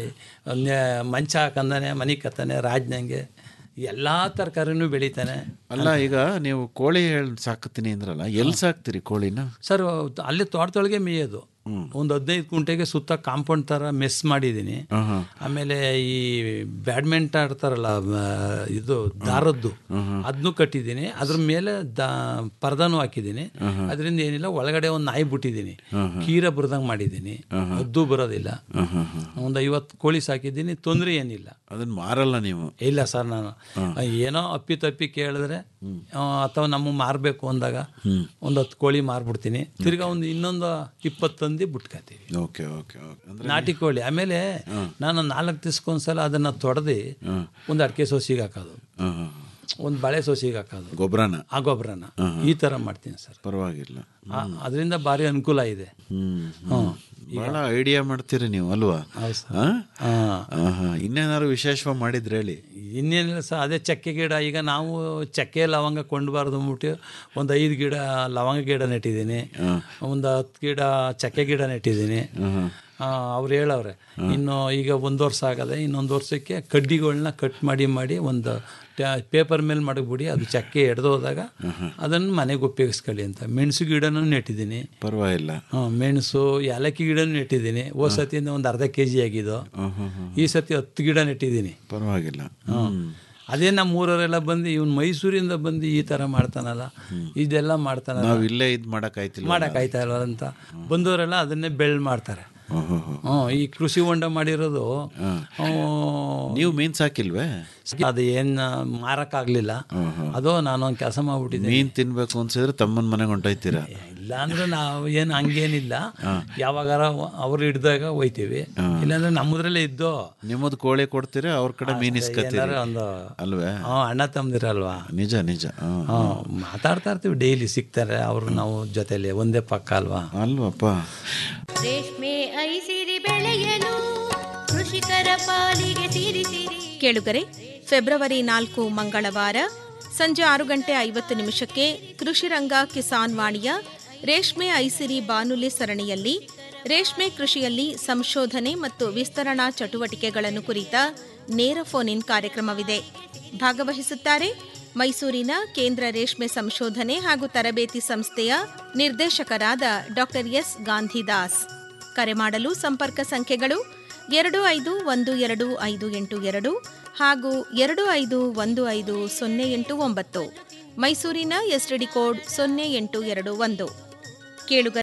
[SPEAKER 9] ನೆ- ಮಂಚ ಹಾಕಂದಾನೆ ಮನೆ ಕತ್ತಾನೆ ರಾಜ್ನಂಗೆ ಎಲ್ಲ ತರಕಾರಿನೂ ಬೆಳಿತಾನೆ
[SPEAKER 7] ಅಲ್ಲ ಈಗ ನೀವು ಕೋಳಿ ಹೇಳ್ ಸಾಕತೀನಿ ಅಂದ್ರಲ್ಲ ಎಲ್ಲಿ ಸಾಕ್ತೀರಿ ಕೋಳಿನ
[SPEAKER 9] ಸರ್ ಅಲ್ಲಿ ತೋಟದೊಳಗೆ ಮೇಯೋದು ಒಂದು ಹದಿನೈದು ಕುಂಟೆಗೆ ಸುತ್ತ ಕಾಂಪೌಂಡ್ ಥರ ಮೆಸ್ ಮಾಡಿದ್ದೀನಿ ಆಮೇಲೆ ಈ ಬ್ಯಾಡ್ಮಿಂಟನ್ ಆಡ್ತಾರಲ್ಲ ಆ, ಇದು ದಾರದ್ದು ಅದನ್ನು ಕಟ್ಟಿದ್ದೀನಿ ಅದ್ರ ಮೇಲೆ ದಾ ಪರ್ದಾನು ಹಾಕಿದ್ದೀನಿ ಅದರಿಂದ ಏನಿಲ್ಲ ಒಳಗಡೆ ಒಂದು ನಾಯಿ ಬಿಟ್ಟಿದ್ದೀನಿ ಕೀರ ಬರದಂಗೆ ಮಾಡಿದ್ದೀನಿ ಅದ್ದು ಬರೋದಿಲ್ಲ ಒಂದು ಐವತ್ತು ಕೋಳಿ ಸಾಕಿದ್ದೀನಿ ತೊಂದರೆ ಏನಿಲ್ಲ
[SPEAKER 7] ಅದನ್ನ ಮಾರಲ್ಲ ನೀವು
[SPEAKER 9] ಇಲ್ಲ ಸರ್ ನಾನು ಏನೋ ಅಪ್ಪಿ ತಪ್ಪಿ ಕೇಳಿದ್ರೆ ಆ, ಅಥವಾ ನಮ್ಮ ಮಾರಬೇಕು ಅಂದಾಗ ಒಂದು ಹತ್ತು ಕೋಳಿ ಮಾರ್ಬಿಡ್ತೀನಿ ತಿರ್ಗಾ ಒಂದು ಇನ್ನೊಂದು ಇಪ್ಪತ್ತು ತಂದು ಬಿಟ್ಕೊತೀವಿ
[SPEAKER 7] ಓಕೆ ಓಕೆ ಓಕೆ ಅಂದ್ರೆ
[SPEAKER 9] ನಾಟಿ ಕೋಳಿ ಆಮೇಲೆ ನಾನು ನಾಲ್ಕು ದಿವ್ಸಕ್ಕೊಂದ್ಸಲ ಅದನ್ನ ತೊಡೆದು ಒಂದು ಅಡಿಕೆ ಸೋಸಿಗೆ ಹಾಕೋದು
[SPEAKER 7] ಹಾ, ಹಾ,
[SPEAKER 9] ಒಂದು ಬಾಳೆ ಸೋಸಿಗೆ ಹಾಕೋದು
[SPEAKER 7] ಗೊಬ್ಬರನ
[SPEAKER 9] ಆ ಗೊಬ್ಬರನ ಈ ಥರ ಮಾಡ್ತೀನಿ ಸರ್
[SPEAKER 7] ಪರವಾಗಿಲ್ಲ
[SPEAKER 9] ಅದರಿಂದ ಭಾರಿ ಅನುಕೂಲ ಇದೆ
[SPEAKER 7] ಹ್ಮ್
[SPEAKER 9] ಹ್ಮ್.
[SPEAKER 7] ಬಹಳ ಐಡಿಯಾ ಮಾಡ್ತೀರಿ ನೀವು ಅಲ್ವಾ
[SPEAKER 9] ಹೌದು ಸರ್.
[SPEAKER 7] ಹಾ?
[SPEAKER 9] ಹಾ.
[SPEAKER 7] ಆಹಾ. ಇನ್ನೇನಾದ್ರು ವಿಶೇಷವಾಗಿ ಮಾಡಿದ್ರೆ ಹೇಳಿ
[SPEAKER 9] ಇನ್ನೇನಿಲ್ಲ ಸರ್ ಅದೇ ಚಕ್ಕೆ ಗಿಡ ಈಗ ನಾವು ಚಕ್ಕೆ ಲವಂಗ ಕೊಂಡ್ಬಾರ್ದು ಅಂದ್ಬಿಟ್ಟು ಒಂದು ಐದು ಗಿಡ ಲವಂಗ ಗಿಡ ನೆಟ್ಟಿದ್ದೀನಿ ಒಂದು ಹತ್ತು ಗಿಡ ಚಕ್ಕೆ ಗಿಡ ನೆಟ್ಟಿದ್ದೀನಿ ಅವ್ರು ಹೇಳವ್ರೆ ಇನ್ನು ಈಗ ಒಂದು ವರ್ಷ ಆಗದೆ ಇನ್ನೊಂದು ವರ್ಷಕ್ಕೆ ಕಡ್ಡಿಗಳನ್ನ ಕಟ್ ಮಾಡಿ ಮಾಡಿ ಒಂದು ಪೇಪರ್ ಮೇಲೆ ಮಡಗ್ಬಿಡಿ ಅದು ಚಕ್ಕೆ ಎಡ್ದೋದಾಗ ಅದನ್ನು ಮನೆಗೆ ಉಪಯೋಗಿಸ್ಕೊಳ್ಳಿ ಅಂತ ಮೆಣಸು ಗಿಡನೂ ನೆಟ್ಟಿದ್ದೀನಿ
[SPEAKER 7] ಪರವಾಗಿಲ್ಲ
[SPEAKER 9] ಹ್ಮ್, ಮೆಣಸು ಏಲಕ್ಕಿ ಗಿಡನೂ ನೆಟ್ಟಿದ್ದೀನಿ ಹೋದ ಸತಿಯಿಂದ ಒಂದು ಅರ್ಧ ಕೆ ಜಿ ಆಗಿದ್ದು ಈ ಸತಿ ಹತ್ತು ಗಿಡ ನೆಟ್ಟಿದ್ದೀನಿ
[SPEAKER 7] ಪರವಾಗಿಲ್ಲ
[SPEAKER 9] ಹ್ಮ್. ಅದೇ ನಮ್ಮ ಊರವರೆಲ್ಲ ಬಂದು ಇವನು ಮೈಸೂರಿಂದ ಬಂದು ಈ ಥರ ಮಾಡ್ತಾನಲ್ಲ ಇದೆಲ್ಲ ಮಾಡ್ತಾನಲ್ಲ
[SPEAKER 7] ನಾವು ಇಲ್ಲೇ ಇದ್ ಮಾಡಕ್ ಆಯ್ತಿಲ್ಲ
[SPEAKER 9] ಮಾಡೋಕ್ಕಾಯ್ತಾ ಇಲ್ವಲ್ಲ ಅಂತ ಬಂದವರೆಲ್ಲ ಅದನ್ನೇ ಬೆಳ್ ಮಾಡ್ತಾರೆ ಹ್ಞೂ ಈ ಕೃಷಿ ಹೊಂಡ ಮಾಡಿರೋದು
[SPEAKER 7] ನೀವು ಮೀನ್ ಸಾಕಿಲ್ವೇ
[SPEAKER 9] ಅದು ಏನು ಮಾರಕ್ಕಾಗಲಿಲ್ಲ ಅದು ನಾನೊಂದು ಕೆಲಸ ಮಾಡ್ಬಿಟ್ಟಿದ್ದೀನಿ
[SPEAKER 7] ಮೀನ್ ತಿನ್ಬೇಕು ಅನ್ಸಿದ್ರೆ ತಮ್ಮನ ಮನೆಗೆ ಹೊಂಟೋಯ್ತೀರಾ
[SPEAKER 9] ಇಲ್ಲ ಅಂದ್ರೆ ನಾವು ಏನು ಹಂಗೇನಿಲ್ಲ ಯಾವಾಗಾರ ಅವ್ರು ಹಿಡ್ದಾಗ ಹೋಯ್ತೀವಿ ಇಲ್ಲಾಂದ್ರೆ ನಮ್ಮದ್ರಲ್ಲೇ ಇದ್ದು
[SPEAKER 7] ನಿಮ್ಮದು ಕೋಳಿ ಕೊಡ್ತೀರಾ ಅವ್ರ ಕಡೆ ಮೀನ್ ಇಸ್ಕತ್ತೀರಿ
[SPEAKER 9] ಏನಾರ ಒಂದು
[SPEAKER 7] ಅಲ್ವೇ
[SPEAKER 9] ಹ್ಞೂ ಅಣ್ಣ ತಮ್ಮದಿರಲ್ವಾ
[SPEAKER 7] ನಿಜ ನಿಜ ಹ್ಮ್.
[SPEAKER 9] ಹ್ಞೂ ಮಾತಾಡ್ತಾ ಇರ್ತೀವಿ ಡೈಲಿ ಸಿಗ್ತಾರೆ ಅವರು ನಾವು ಜೊತೆಲಿ ಒಂದೇ ಪಕ್ಕ ಅಲ್ವಾ
[SPEAKER 7] ಅಲ್ವಪ್ಪ
[SPEAKER 10] ರೇಷ್ಮೆ ಐಸಿರಿ ಬೆಳೆಯಲು ಕೃಷಿಕರ ಪಾಲಿಗೆ ಸಿರಿ ಸಿರಿ
[SPEAKER 11] ಕೇಳುಗರೆ ಫೆಬ್ರವರಿ ನಾಲ್ಕು ಮಂಗಳವಾರ ಸಂಜೆ ಆರು ಗಂಟೆ ಐವತ್ತು ನಿಮಿಷಕ್ಕೆ ಕೃಷಿರಂಗ ಕಿಸಾನ್ ವಾಣಿಯ ರೇಷ್ಮೆ ಐಸಿರಿ ಬಾನುಲಿ ಸರಣಿಯಲ್ಲಿ ರೇಷ್ಮೆ ಕೃಷಿಯಲ್ಲಿ ಸಂಶೋಧನೆ ಮತ್ತು ವಿಸ್ತರಣಾ ಚಟುವಟಿಕೆಗಳನ್ನು ಕುರಿತ ನೇರ ಫೋನ್ ಇನ್ ಕಾರ್ಯಕ್ರಮವಿದೆ ಭಾಗವಹಿಸುತ್ತಾರೆ ಮೈಸೂರಿನ ಕೇಂದ್ರ ರೇಷ್ಮೆ ಸಂಶೋಧನೆ ಹಾಗೂ ತರಬೇತಿ ಸಂಸ್ಥೆಯ ನಿರ್ದೇಶಕರಾದ ಡಾಕ್ಟರ್ ಎಸ್ ಗಾಂಧಿದಾಸ್ ಕರೆ ಮಾಡಲು ಸಂಪರ್ಕ ಸಂಖ್ಯೆಗಳು ಎರಡು ಐದು ಒಂದು ಎರಡು ಐದು ಎಂಟು ಎರಡು ಹಾಗೂ ಎರಡು ಐದು ಒಂದು ಐದು ಸೊನ್ನೆ ಎಂಟು ಒಂಬತ್ತು ಮೈಸೂರಿನ ಎಸ್ಟಿಡಿ ಕೋಡ್ ಸೊನ್ನೆ ಎಂಟು ಎರಡು ಒಂದು ಕೇಳುಗ